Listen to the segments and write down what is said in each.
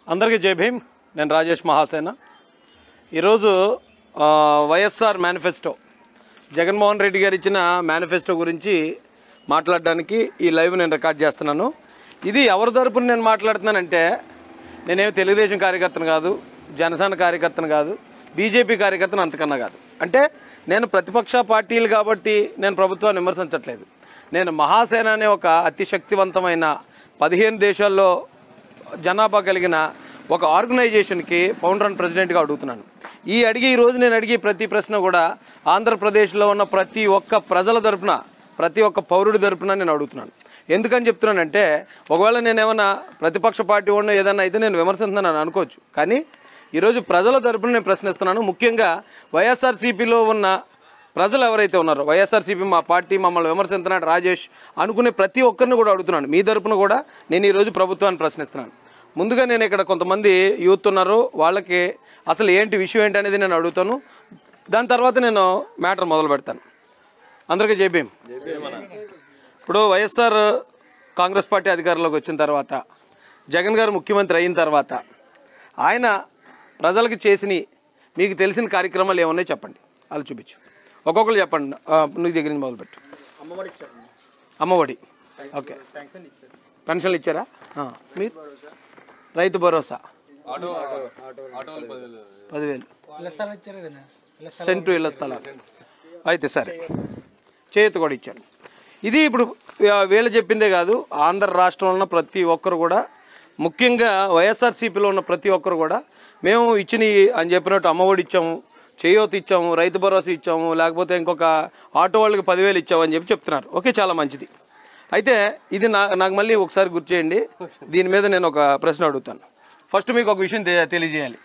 అందరికీ జై భీమ్ నేను రాజేష్ మహాసేన ఈరోజు ఆ, వైఎస్ఆర్ మేనిఫెస్టో జగన్మోహన్ రెడ్డి గారు ఇచ్చిన మేనిఫెస్టో గురించి మాట్లాడడానికి ఈ లైవ్ నేను రికార్డ్ చేస్తున్నాను ఇది ఎవరి తరపున నేను మాట్లాడుతున్నానంటే నేనేమి తెలుగుదేశం కార్యకర్తను కాదు జనసేన కార్యకర్తను కాదు బీజేపీ కార్యకర్తను అంతకన్నా కాదు అంటే నేను ప్రతిపక్ష పార్టీలు కాబట్టి నేను ప్రభుత్వాన్ని విమర్శించట్లేదు నేను మహాసేన అనే ఒక అతి శక్తివంతమైన పదిహేను దేశాల్లో జనాభా కలిగిన ఒక ఆర్గనైజేషన్కి ఫౌండర్ అండ్ ప్రెసిడెంట్గా అడుగుతున్నాను ఈ అడిగి ఈ రోజు నేను అడిగే ప్రతి ప్రశ్న కూడా ఆంధ్రప్రదేశ్లో ఉన్న ప్రతి ఒక్క ప్రజల తరపున ప్రతి ఒక్క పౌరుడి తరపున నేను అడుగుతున్నాను ఎందుకని చెప్తున్నానంటే ఒకవేళ నేను ఏమైనా ప్రతిపక్ష పార్టీ ఉన్న ఏదైనా అయితే నేను విమర్శిస్తున్నాను అనుకోవచ్చు కానీ ఈరోజు ప్రజల తరపున నేను ప్రశ్నిస్తున్నాను ముఖ్యంగా వైఎస్ఆర్సీపీలో ఉన్న ప్రజలు ఎవరైతే ఉన్నారో వైఎస్ఆర్సీపీ మా పార్టీ మమ్మల్ని విమర్శిస్తున్నాడు రాజేష్ అనుకునే ప్రతి ఒక్కరిని కూడా అడుగుతున్నాను మీ తరపున కూడా నేను ఈరోజు ప్రభుత్వాన్ని ప్రశ్నిస్తున్నాను ముందుగా నేను ఇక్కడ కొంతమంది యూత్ ఉన్నారు వాళ్ళకి అసలు ఏంటి విషయం ఏంటి అనేది నేను అడుగుతాను దాని తర్వాత నేను మ్యాటర్ మొదలు పెడతాను అందరికీ జేబీఎం ఇప్పుడు వైఎస్ఆర్ కాంగ్రెస్ పార్టీ అధికారంలోకి వచ్చిన తర్వాత జగన్ గారు ముఖ్యమంత్రి అయిన తర్వాత ఆయన ప్రజలకు చేసిన మీకు తెలిసిన కార్యక్రమాలు ఏమున్నాయో చెప్పండి అలా చూపించు ఒక్కొక్కరు చెప్పండి ఆ, నీ దగ్గర నుంచి మొదలుపెట్టు అమ్మఒడి ఇచ్చారండి అమ్మఒడి ఓకే పెన్షన్లు ఇచ్చారా ఆ, మీరు రైతు భరోసా పదివేలు ఇళ్ళ స్థలం ఇచ్చారు కదా ఇళ్ళ స్థలం సెంటు ఇళ్ళ స్థలాలు అయితే సరే చేతి కూడా ఇచ్చారు ఇది ఇప్పుడు వీ- వీళ్ళు చెప్పిందే కాదు ఆంధ్ర రాష్ట్రంలో ఉన్న ప్రతి ఒక్కరు కూడా ముఖ్యంగా వైఎస్ఆర్సీపీలో ఉన్న ప్రతి ఒక్కరు కూడా మేము ఇచ్చిన అని చెప్పినట్టు అమ్మఒడి ఇచ్చాము చేయూత ఇచ్చాము రైతు భరోసా ఇచ్చాము లేకపోతే ఇంకొక ఆటో వాళ్ళకి పదివేలు ఇచ్చాము అని చెప్పి చెప్తున్నారు ఓకే చాలా మంచిది అయితే ఇది నా నాకు మళ్ళీ ఒకసారి గుర్తు చేయండి దీని మీద నేను ఒక ప్రశ్న అడుగుతాను ఫస్ట్ మీకు ఒక విషయం తె- తెలియజేయాలి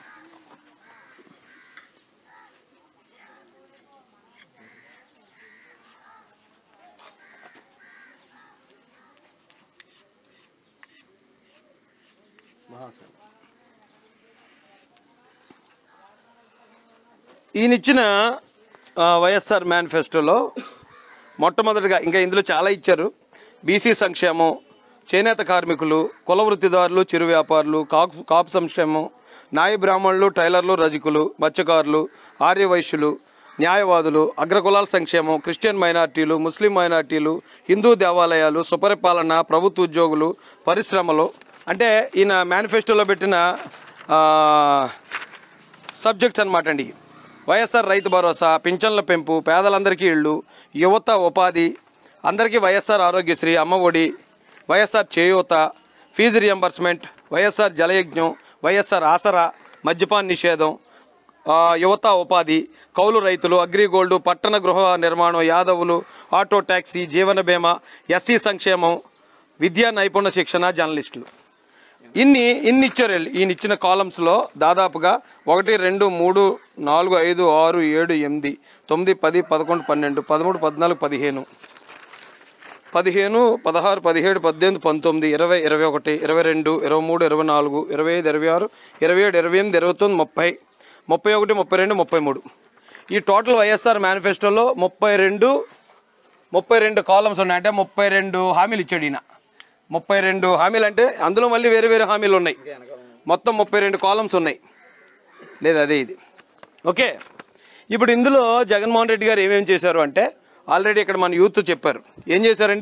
ఈయన ఇచ్చిన ఆ, వైఎస్ఆర్ మేనిఫెస్టోలో మొట్టమొదటిగా ఇంకా ఇందులో చాలా ఇచ్చారు బీసీ సంక్షేమం చేనేత కార్మికులు కుల వృత్తిదారులు చిరు వ్యాపారులు కాపు కాపు సంక్షేమం న్యాయ బ్రాహ్మణులు టైలర్లు రజకులు మత్స్యకారులు ఆర్యవైశ్యులు న్యాయవాదులు అగ్రకులాల సంక్షేమం క్రిస్టియన్ మైనార్టీలు ముస్లిం మైనార్టీలు హిందూ దేవాలయాలు సుపరిపాలన ప్రభుత్వ ఉద్యోగులు పరిశ్రమలు అంటే ఈయన మేనిఫెస్టోలో పెట్టిన ఆ, సబ్జెక్ట్స్ అనమాట అండి వైఎస్ఆర్ రైతు భరోసా పింఛన్ల పెంపు పేదలందరికీ ఇళ్ళు యువత ఉపాధి అందరికీ YSR Aarogyasri Ammavodi YSR Cheyutha fee reimbursement YSR Jalayagnam YSR Asara మద్యపాన్ నిషేధం ఆ, యువత ఉపాధి కౌలు రైతులు అగ్రిగోల్డ్ పట్టణ గృహ నిర్మాణం యాదవులు ఆటో ట్యాక్సీ జీవన బీమా ఎస్సీ సంక్షేమం విద్యా నైపుణ్య శిక్షణ జర్నలిస్టులు ఇన్ని ఇన్ని ఇచ్చారు వీళ్ళు. ఈయన ఇచ్చిన కాలమ్స్లో దాదాపుగా ఒకటి రెండు మూడు నాలుగు ఐదు ఆరు ఏడు ఎనిమిది తొమ్మిది పది పదకొండు పన్నెండు పదమూడు పద్నాలుగు పదిహేను పదిహేను పదహారు పదిహేడు పద్దెనిమిది పంతొమ్మిది ఇరవై ఇరవై ఒకటి ఇరవై రెండు ఇరవై మూడు ఇరవై నాలుగు ఇరవై ఐదు ఇరవై ఆరు ఇరవై ఏడు ఇరవై ఎనిమిది ఇరవై తొమ్మిది ముప్పై ముప్పై ఒకటి ముప్పై రెండు ముప్పై మూడు ఈ టోటల్ వైఎస్ఆర్ మేనిఫెస్టోలో ముప్పై రెండు ముప్పై రెండు కాలమ్స్ ఉన్నాయి అంటే ముప్పై రెండు హామీలు ఇచ్చాడు ఈయన ముప్పై రెండు హామీలు అంటే అందులో మళ్ళీ వేరే వేరే హామీలు ఉన్నాయి మొత్తం ముప్పై రెండు కాలమ్స్ ఉన్నాయి లేదు అదే ఇది ఓకే ఇప్పుడు ఇందులో జగన్మోహన్ రెడ్డి గారు ఏమేమి చేశారు అంటే ఆల్రెడీ ఇక్కడ మన యూత్ చెప్పారు ఏం చేశారండి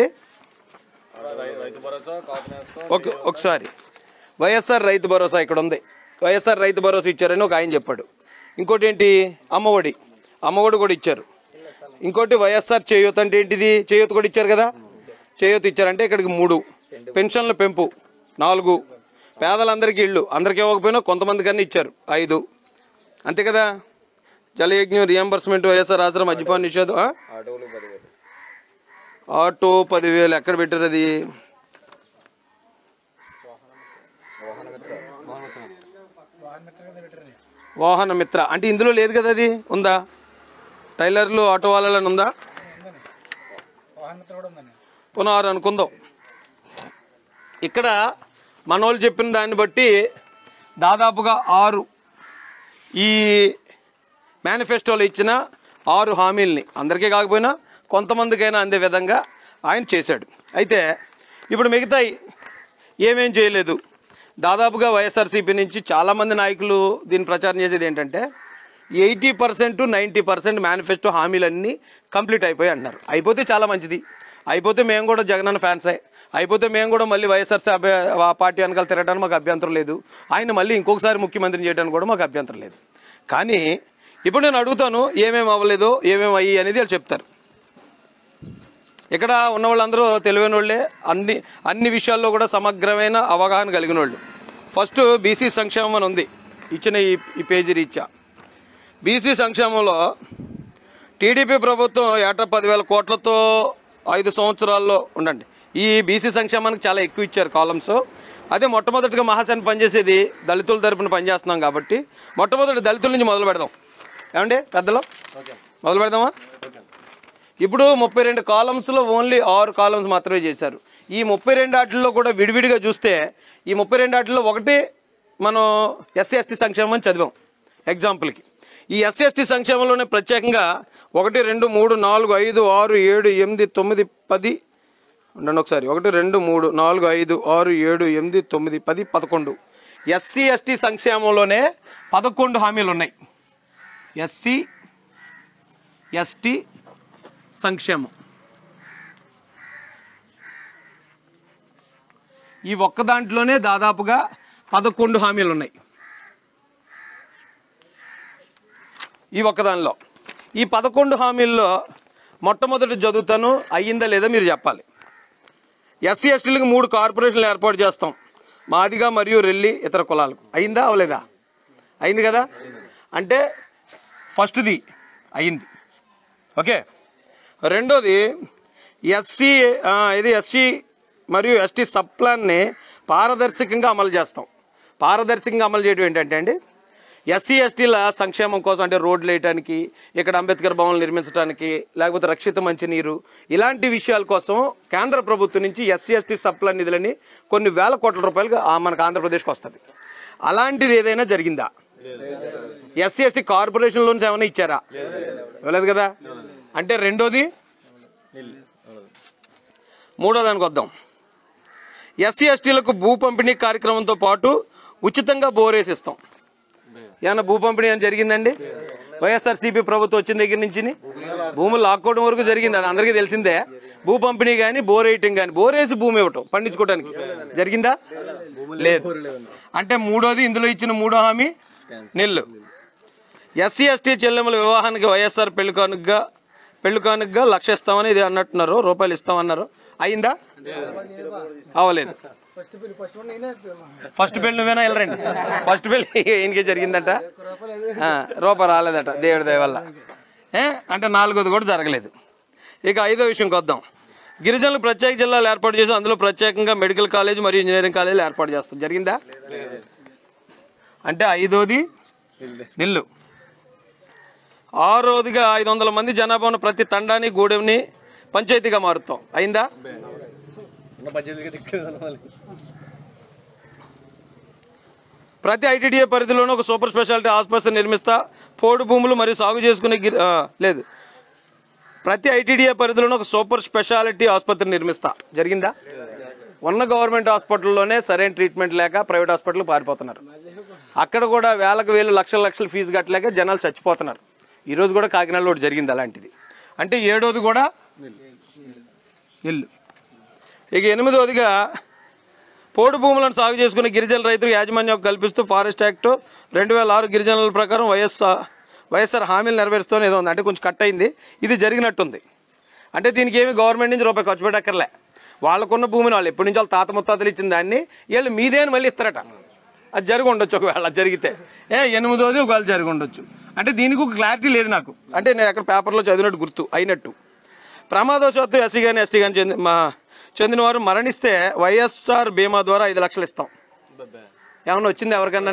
ఓకే ఒకసారి వైఎస్ఆర్ రైతు భరోసా ఇక్కడ ఉంది వైఎస్ఆర్ రైతు భరోసా ఇచ్చారని ఒక ఆయన చెప్పాడు ఇంకోటి ఏంటి అమ్మఒడి అమ్మఒడి కూడా ఇచ్చారు ఇంకోటి వైఎస్ఆర్ చేయూత అంటే ఏంటిది చేయూత కూడా ఇచ్చారు కదా చేయూత ఇచ్చారంటే ఇక్కడికి మూడు పెన్షన్ల పెంపు నాలుగు పేదలందరికీ ఇళ్ళు అందరికీ ఇవ్వకపోయినా కొంతమంది కన్నా ఇచ్చారు ఐదు అంతే కదా జలయజ్ఞం రియంబర్స్మెంట్ వైఎస్ఆర్ ఆశ్రమ మద్యపాన నిషేధం ఆ? ఆటో పదివేలు ఎక్కడ పెట్టారు అది వాహన మిత్ర అంటే ఇందులో లేదు కదా అది ఉందా టైలర్లు ఆటో వాళ్ళని ఉందా వాహన మిత్ర కూడా ఉందండి పునః అనుకుందాం ఇక్కడ మనోళ్ళు చెప్పిన దాన్ని బట్టి దాదాపుగా ఆరు ఈ మేనిఫెస్టోలో ఇచ్చిన ఆరు హామీల్ని అందరికీ కాకపోయినా కొంతమందికైనా అందే విధంగా ఆయన చేశాడు అయితే ఇప్పుడు మిగతాయి ఏమేం చేయలేదు దాదాపుగా వైఎస్ఆర్సీపీ నుంచి చాలామంది నాయకులు దీన్ని ప్రచారం చేసేది ఏంటంటే eighty percent ninety percent manifesto హామీలన్నీ కంప్లీట్ అయిపోయి అంటున్నారు అయిపోతే చాలా మంచిది అయిపోతే మేము కూడా జగనన్న ఫ్యాన్సే అయిపోతే మేము కూడా మళ్ళీ వైఎస్ఆర్సీ అభ్య ఆ పార్టీ వెనకాల తిరగడానికి మాకు అభ్యంతరం లేదు ఆయన మళ్ళీ ఇంకొకసారి ముఖ్యమంత్రిని చేయడానికి కూడా మాకు అభ్యంతరం లేదు కానీ ఇప్పుడు నేను అడుగుతాను ఏమేమి అవ్వలేదో ఏమేమి అయ్యి అనేది వాళ్ళు చెప్తారు ఇక్కడ ఉన్న వాళ్ళందరూ తెలివైన వాళ్ళే అన్ని అన్ని విషయాల్లో కూడా సమగ్రమైన అవగాహన కలిగిన వాళ్ళు ఫస్ట్ బీసీ సంక్షేమం అని ఉంది ఇచ్చిన ఈ ఈ పేజీ రీత్యా బీసీ సంక్షేమంలో టీడీపీ ప్రభుత్వం ఏటా పదివేల కోట్లతో ఐదు సంవత్సరాల్లో ఉండండి ఈ బీసీ సంక్షేమానికి చాలా ఎక్కువ ఇచ్చారు కాలమ్స్ అదే మొట్టమొదటిగా మహాసేన పనిచేసేది దళితుల తరపున పనిచేస్తున్నాం కాబట్టి మొట్టమొదటి దళితుల నుంచి మొదలు పెడదాం ఏమండి పెద్దలు మొదలు పెడదామా ఇప్పుడు ముప్పై రెండు కాలమ్స్లో ఓన్లీ ఆరు కాలమ్స్ మాత్రమే చేశారు ఈ ముప్పై రెండు వాటిల్లో కూడా విడివిడిగా చూస్తే ఈ ముప్పై రెండు వాటిల్లో ఒకటి మనం ఎస్సీ ఎస్టీ సంక్షేమం అని చదివాం ఎగ్జాంపుల్కి ఈ ఎస్సీ ఎస్టీ సంక్షేమంలోనే ప్రత్యేకంగా ఒకటి రెండు మూడు నాలుగు ఐదు ఆరు ఏడు ఎనిమిది తొమ్మిది పది ఉండండి ఒకసారి ఒకటి రెండు మూడు నాలుగు ఐదు ఆరు ఏడు ఎనిమిది తొమ్మిది పది పదకొండు ఎస్సీ ఎస్టీ సంక్షేమంలోనే పదకొండు హామీలు ఉన్నాయి ఎస్సీ ఎస్టీ సంక్షేమం ఈ ఒక్క దాంట్లోనే దాదాపుగా పదకొండు హామీలు ఉన్నాయి ఈ ఒక్క దానిలో ఈ పదకొండు హామీల్లో మొట్టమొదటి చదువుతాను అయ్యిందా లేదా మీరు చెప్పాలి ఎస్సీ ఎస్టీలకు మూడు కార్పొరేషన్లు ఏర్పాటు చేస్తాం మాదిగా మరియు రెల్లి ఇతర కులాలకు అయిందా అవలేదా అయింది కదా అంటే ఫస్ట్ది అయింది ఓకే రెండోది ఎస్సీ ఆ, ఇది ఎస్సీ మరియు ఎస్టీ సబ్ ప్లాన్ని పారదర్శకంగా అమలు చేస్తాం పారదర్శకంగా అమలు చేయడం ఏంటంటే అండి ఎస్సీ ఎస్టీల సంక్షేమం కోసం అంటే రోడ్లు వేయడానికి ఇక్కడ అంబేద్కర్ భవన్లు నిర్మించడానికి లేకపోతే రక్షిత మంచినీరు ఇలాంటి విషయాల కోసం కేంద్ర ప్రభుత్వం నుంచి ఎస్సీ ఎస్టీ సబ్ ప్లాన్ నిధులని కొన్ని వేల కోట్ల రూపాయలు ఆ, మనకు ఆంధ్రప్రదేశ్కి వస్తుంది అలాంటిది ఏదైనా జరిగిందా ఎస్సీ ఎస్టీ కార్పొరేషన్ లోన్స్ ఏమైనా ఇచ్చారా ఇవ్వలేదు కదా అంటే రెండోది మూడో దానికి వద్దాం ఎస్సీ ఎస్టీలకు భూ పంపిణీ కార్యక్రమంతో పాటు ఉచితంగా బోరేసి ఇస్తాం ఏమన్నా భూ పంపిణీ అని జరిగిందండి వైఎస్ఆర్సీపీ ప్రభుత్వం వచ్చిన దగ్గర నుంచి భూములు లాక్కోవడం వరకు జరిగింది అది అందరికీ తెలిసిందే భూ పంపిణీ కానీ బోర్ వేయటం కానీ బోరేసి భూమి ఇవ్వటం పండించుకోవడానికి జరిగిందా లేదు అంటే మూడోది ఇందులో ఇచ్చిన మూడో హామీ నెల్లు ఎస్సీ ఎస్టీ చెల్లెముల వివాహానికి వైఎస్ఆర్ పెళ్లి కానుకగా పెళ్లి కానుకగా లక్ష ఇస్తామని ఇది అన్నట్టున్నారు రూపాయలు ఇస్తామన్నారు అయిందా అవలేదు ఫస్ట్ బిల్ ఫస్ట్ వన్ నేనే ఫస్ట్ పెళ్లి నువ్వేనా వెళ్ళరండి ఫస్ట్ పెళ్లి ఈయనకే జరిగిందట ఆ, రూపాయి రాలేదట దేవుడి దయ వల్ల ఏ అంటే నాలుగోది కూడా జరగలేదు ఇక ఐదో విషయంకి వద్దాం గిరిజనులు ప్రత్యేక జిల్లాలు ఏర్పాటు చేసి అందులో ప్రత్యేకంగా మెడికల్ కాలేజ్ మరియు ఇంజనీరింగ్ కాలేజీలు ఏర్పాటు చేస్తాం జరిగిందా అంటే ఐదోది నిల్లు ఆరోదిగా ఐదు వందల మంది జనాభా ఉన్న ప్రతి తండాని గూడెంని పంచాయతీగా మారుతాం అయిందా ప్రతి ఐటీడీఏ పరిధిలోనూ ఒక సూపర్ స్పెషాలిటీ ఆసుపత్రి నిర్మిస్తా పోడు భూములు మరియు సాగు చేసుకునే గిరి ఆ, లేదు ప్రతి ఐటీడీఏ పరిధిలోనూ ఒక సూపర్ స్పెషాలిటీ ఆసుపత్రి నిర్మిస్తా జరిగిందా ఉన్న గవర్నమెంట్ హాస్పిటల్లోనే సరైన ట్రీట్మెంట్ లేక ప్రైవేట్ హాస్పిటల్ పారిపోతున్నారు అక్కడ కూడా వేలకు వేలు లక్షల లక్షల ఫీజు కట్టలేక జనాలు చచ్చిపోతున్నారు ఈరోజు కూడా కాకినాడలో ఒకటి జరిగింది అలాంటిది అంటే ఏడోది కూడా ఇల్లు ఇక ఎనిమిదోదిగా పోడు భూములను సాగు చేసుకునే గిరిజన రైతులకు యాజమాన్యం కల్పిస్తూ ఫారెస్ట్ యాక్ట్ రెండు వేల ఆరు గిరిజనుల ప్రకారం వైఎస్ఆర్ వైఎస్ఆర్ హామీలు నెరవేరుస్తూనే ఏదో ఉంది అంటే కొంచెం కట్ అయింది ఇది జరిగినట్టుంది అంటే దీనికి ఏమి గవర్నమెంట్ నుంచి రూపాయి ఖర్చు పెట్టక్కర్లే వాళ్ళకున్న భూమిని వాళ్ళు ఎప్పటి నుంచి వాళ్ళ తాత ముత్తాతలు ఇచ్చిన దాన్ని వీళ్ళు మీదే అని మళ్ళీ ఇస్తారట అది జరిగి ఉండొచ్చు ఒకవేళ అది జరిగితే ఏ ఎనిమిదోది ఒకవేళ జరిగి ఉండొచ్చు అంటే దీనికి ఒక క్లారిటీ లేదు నాకు అంటే నేను అక్కడ పేపర్లో చదివినట్టు గుర్తు అయినట్టు ప్రమాదవశాత్తు ఎస్సీ కానీ ఎస్టీ కానీ చెంది మా చెందిన వారు మరణిస్తే వైఎస్ఆర్ బీమా ద్వారా ఐదు లక్షలు ఇస్తాం ఏమన్నా వచ్చింది ఎవరికన్నా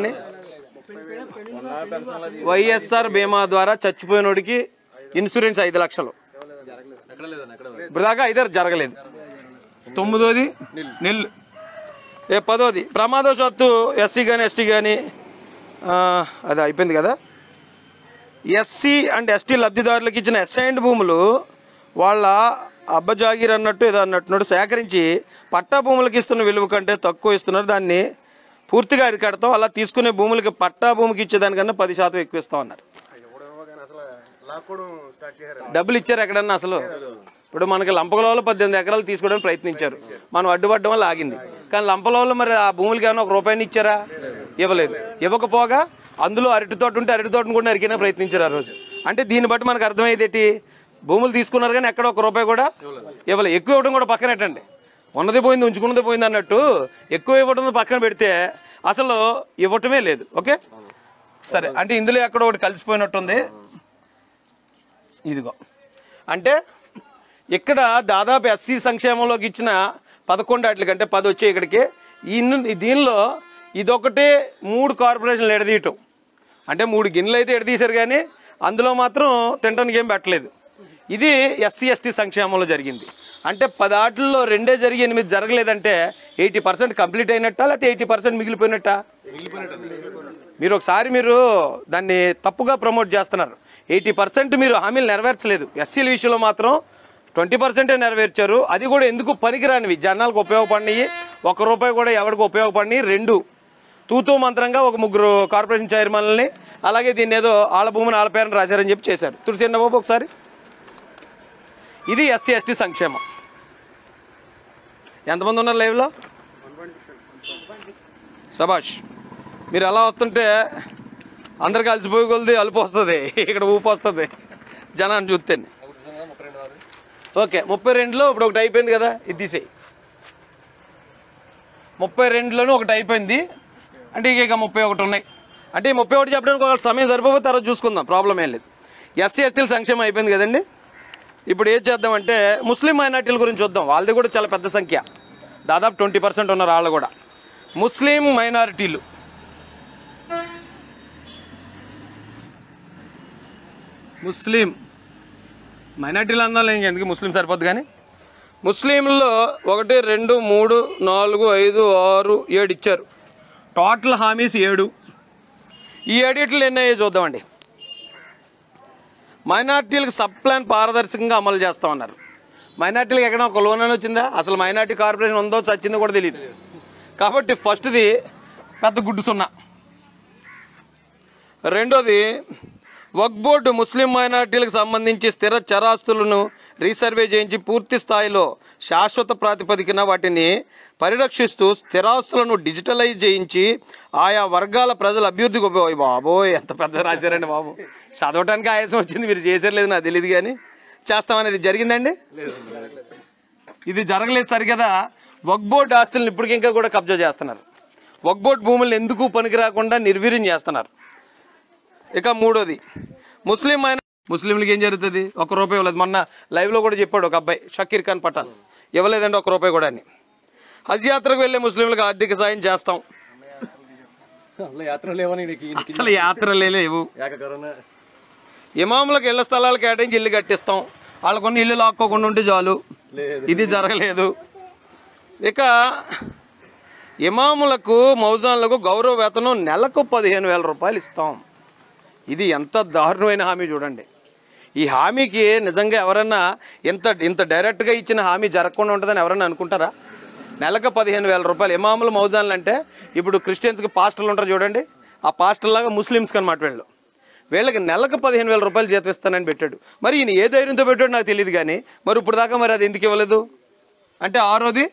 వైఎస్ఆర్ బీమా ద్వారా చచ్చిపోయినోడికి ఇన్సూరెన్స్ ఐదు లక్షలు ఇప్పుడు దాకా అయితే జరగలేదు తొమ్మిదోది నెల్లు ఏ పదోది ప్రమాదవశాత్తు ఎస్సీ కానీ ఎస్టీ కానీ అది అయిపోయింది కదా ఎస్సీ అండ్ ఎస్టీ లబ్ధిదారులకు ఇచ్చిన అసైన్డ్ భూములు వాళ్ళ అబ్బజాగిర్ అన్నట్టు ఏదో అన్నట్టున్నట్టు సేకరించి పట్టా భూములకు ఇస్తున్న విలువ కంటే తక్కువ ఇస్తున్నారు దాన్ని పూర్తిగా అరికడతాం అలా తీసుకునే భూములకి పట్టా భూమికి ఇచ్చేదానికన్నా పది శాతం ఎక్కువ ఇస్తాం అన్నారు ఎవడేమో కానీ అసలు లాక్కోవడం స్టార్ట్ చేశారు డబ్బులు ఇచ్చారు ఎక్కడన్నా అసలు ఇప్పుడు మనకి లంపగలలో పద్దెనిమిది ఎకరాలు తీసుకోవడానికి ప్రయత్నించారు మనం అడ్డుపడడం వల్ల ఆగింది కానీ లంపలలో మరి ఆ భూములకి ఏమైనా ఒక రూపాయిని ఇచ్చారా ఇవ్వలేదు ఇవ్వకపోగా అందులో అరటి తోట ఉంటే అరటి తోటను కూడా నరికినా ప్రయత్నించారు ఆ రోజు అంటే దీన్ని బట్టి మనకు అర్థమయ్యేది ఏంటి భూములు తీసుకున్నారు కానీ ఎక్కడ ఒక రూపాయి కూడా ఇవ్వలేదు ఎక్కువ ఇవ్వడం కూడా పక్కనట్టండి ఉన్నది పోయింది ఉంచుకున్నది పోయింది అన్నట్టు ఎక్కువ ఇవ్వడం పక్కన పెడితే అసలు ఇవ్వటమే లేదు ఓకే సరే అంటే ఇందులో ఎక్కడ ఒకటి కలిసిపోయినట్టుంది ఇదిగో అంటే ఇక్కడ దాదాపు ఎస్సీ సంక్షేమంలోకి ఇచ్చిన పదకొండు వాటికి అంటే పది వచ్చాయి ఇక్కడికి ఇన్ని దీనిలో ఇదొకటే మూడు కార్పొరేషన్లు ఎడదీయటం అంటే మూడు గిన్నెలు అయితే ఎడదీశారు కానీ అందులో మాత్రం తినడానికి ఏం పెట్టలేదు ఇది ఎస్సీ ఎస్టీ సంక్షేమంలో జరిగింది అంటే పది ఆటల్లో రెండే జరిగి ఎనిమిది జరగలేదంటే ఎయిటీ పర్సెంట్ కంప్లీట్ అయినట్టా లేకపోతే ఎయిటీ పర్సెంట్ మిగిలిపోయినట్టా మీరు ఒకసారి మీరు దాన్ని తప్పుగా ప్రమోట్ చేస్తున్నారు ఎయిటీ పర్సెంట్ మీరు హామీలు నెరవేర్చలేదు ఎస్సీల విషయంలో మాత్రం ట్వంటీ పర్సెంటే నెరవేర్చారు అది కూడా ఎందుకు పనికిరానివి జనాలకు ఉపయోగపడినవి ఒక రూపాయి కూడా ఎవరికి ఉపయోగపడినవి రెండు తూతూ మంత్రంగా ఒక ముగ్గురు కార్పొరేషన్ చైర్మన్ని అలాగే దీన్ని ఏదో ఆళ్ళ భూమిని ఆళ్ళ పేరుని రాశారని చెప్పి చేశారు తులసి బాబు ఒకసారి ఇది ఎస్సీ ఎస్టీ సంక్షేమం ఎంతమంది ఉన్నారు లైవ్లో సభాష్ మీరు అలా వస్తుంటే అందరు కలిసిపోయి కొలిది అలుపు వస్తుంది ఇక్కడ ఊపు వస్తుంది జనాన్ని చూస్తే ఓకే ముప్పై రెండులో ఇప్పుడు ఒకటి అయిపోయింది కదా ఇది తీసేయి ముప్పై రెండులోనూ ఒకటి అయిపోయింది అంటే ఇక ఇక ముప్పై ఒకటి ఉన్నాయి అంటే ఈ ముప్పై ఒకటి చెప్పడానికి ఒక సమయం సరిపోతే తర్వాత చూసుకుందాం ప్రాబ్లం ఏం లేదు ఎస్సీ ఎస్టీల సంక్షేమం అయిపోయింది కదండి ఇప్పుడు ఏం చేద్దామంటే ముస్లిం మైనార్టీల గురించి చూద్దాం వాళ్ళది కూడా చాలా పెద్ద సంఖ్య దాదాపు ట్వంటీ పర్సెంట్ ఉన్నారు వాళ్ళు కూడా ముస్లిం మైనారిటీలు ముస్లిం మైనార్టీలు అందాలి ఇంకెందుకు ముస్లిం సరిపోద్ది కానీ ముస్లింల్లో ఒకటి రెండు మూడు నాలుగు ఐదు ఆరు ఏడు ఇచ్చారు టోటల్ హామీస్ ఏడు ఈ ఏడిట్లు ఎన్ని అయ్యాయి చూద్దామండి మైనార్టీలకు సబ్ ప్లాన్ పారదర్శకంగా అమలు చేస్తామన్నారు మైనార్టీలకు ఎక్కడ ఒక లోన్ అని వచ్చిందా అసలు మైనార్టీ కార్పొరేషన్ ఉందో చచ్చిందో కూడా తెలియదు కాబట్టి ఫస్ట్ది పెద్ద గుడ్డు సున్నా రెండోది వక్ బోర్డు ముస్లిం మైనార్టీలకు సంబంధించి స్థిర చరాస్తులను రీసర్వే చేయించి పూర్తి స్థాయిలో శాశ్వత ప్రాతిపదికన వాటిని పరిరక్షిస్తూ స్థిరాస్తులను డిజిటలైజ్ చేయించి ఆయా వర్గాల ప్రజల అభివృద్ధికి ఉపయోగ బాబోయ్ ఎంత పెద్ద రాశారండి బాబు చదవటానికి ఆయాసం వచ్చింది మీరు చేశారు లేదు నాకు తెలియదు కానీ చేస్తామనేది జరిగిందండి ఇది జరగలేదు సరిగదా వక్ బోర్డు ఆస్తులను ఇప్పటికి ఇంకా కూడా కబ్జా చేస్తున్నారు వక్ బోర్డు భూములను ఎందుకు పనికి రాకుండా నిర్వీర్యం చేస్తున్నారు ఇక మూడోది ముస్లిం అయిన ముస్లింలకి ఏం జరుగుతుంది ఒక రూపాయి ఇవ్వలేదు మొన్న లైవ్లో కూడా చెప్పాడు ఒక అబ్బాయి షకీర్ ఖాన్ పఠాన్ ఇవ్వలేదండి ఒక రూపాయి కూడా అని హజ్ యాత్రకు వెళ్ళే ముస్లింలకు ఆర్థిక సాయం చేస్తాం యాత్ర లేవని అసలు యాత్రలే లేవు యాక కరోనా ఇమాములకు ఇళ్ల స్థలాలు కేటాయించి ఇల్లు కట్టిస్తాం వాళ్ళకు కొన్ని ఇల్లు లాక్కోకుండా ఉంటే చాలు ఇది జరగలేదు ఇక ఇమాములకు మౌజాన్లకు గౌరవ వేతనం నెలకు పదిహేను వేల రూపాయలు ఇస్తాం ఇది ఎంత దారుణమైన హామీ చూడండి ఈ హామీకి నిజంగా ఎవరన్నా ఇంత ఇంత డైరెక్ట్గా ఇచ్చిన హామీ జరగకుండా ఉంటుందని ఎవరన్నా అనుకుంటారా నెలకు పదిహేను వేల రూపాయలు ఇమాములు మౌజాన్లు అంటే ఇప్పుడు క్రిస్టియన్స్కి పాస్టర్లు ఉంటారు చూడండి ఆ పాస్టర్లాగా ముస్లిమ్స్కి అనమాట వీళ్ళు వీళ్ళకి నెలకు పదిహేను వేల రూపాయలు జీతం ఇస్తానని పెట్టాడు మరి ఈయన ఏ ధైర్యంతో పెట్టాడు నాకు తెలియదు కానీ మరి ఇప్పుడు దాకా మరి అది ఎందుకు ఇవ్వలేదు అంటే ఆరోది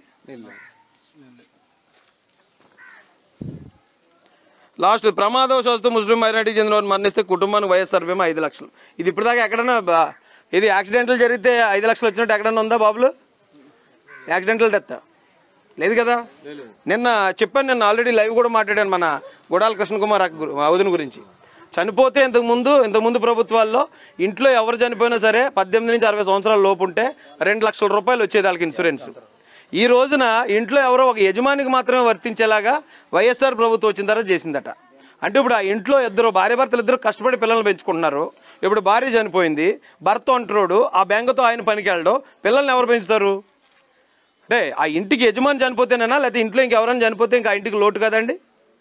లాస్ట్ ప్రమాదవశాస్తు ముస్లిం మైనార్టీ చెందిన వారు మరణిస్తే కుటుంబానికి వైఎస్ఆర్ బీమా ఐదు లక్షలు ఇది ఇప్పటిదాకా ఎక్కడన్నా బా- ఇది యాక్సిడెంటల్ జరిగితే ఐదు లక్షలు వచ్చినట్టు ఎక్కడన్నా ఉందా బాబులు యాక్సిడెంటల్ డెత్ లేదు కదా నిన్న చెప్పాను నిన్న ఆల్రెడీ లైవ్ కూడా మాట్లాడాను మన గుడాల కృష్ణ కుమార్ అక్క గు- అవధుని గురించి చనిపోతే ఇంతకు ముందు ఇంతకు ముందు ప్రభుత్వాల్లో ఇంట్లో ఎవరు చనిపోయినా సరే పద్దెనిమిది నుంచి అరవై సంవత్సరాల లోపు ఉంటే రెండు లక్షల రూపాయలు వచ్చేది వాళ్ళకి ఇన్సూరెన్స్ ఈ రోజున ఇంట్లో ఎవరో ఒక యజమానికి మాత్రమే వర్తించేలాగా వైఎస్ఆర్ ప్రభుత్వం వచ్చిన తర్వాత చేసిందట అంటే ఇప్పుడు ఆ ఇంట్లో ఇద్దరు భార్య భర్తలు ఇద్దరు కష్టపడి పిల్లల్ని పెంచుకుంటున్నారు ఇప్పుడు భార్య చనిపోయింది భర్త అంటున్నాడు ఆ బెంగతో ఆయన పనికి వెళ్ళడం పిల్లల్ని ఎవరు పెంచుతారు అంటే ఆ ఇంటికి యజమాని చనిపోతేనేనా లేకపోతే ఇంట్లో ఇంకెవరైనా చనిపోతే ఇంకా ఆ ఇంటికి లోటు కదండి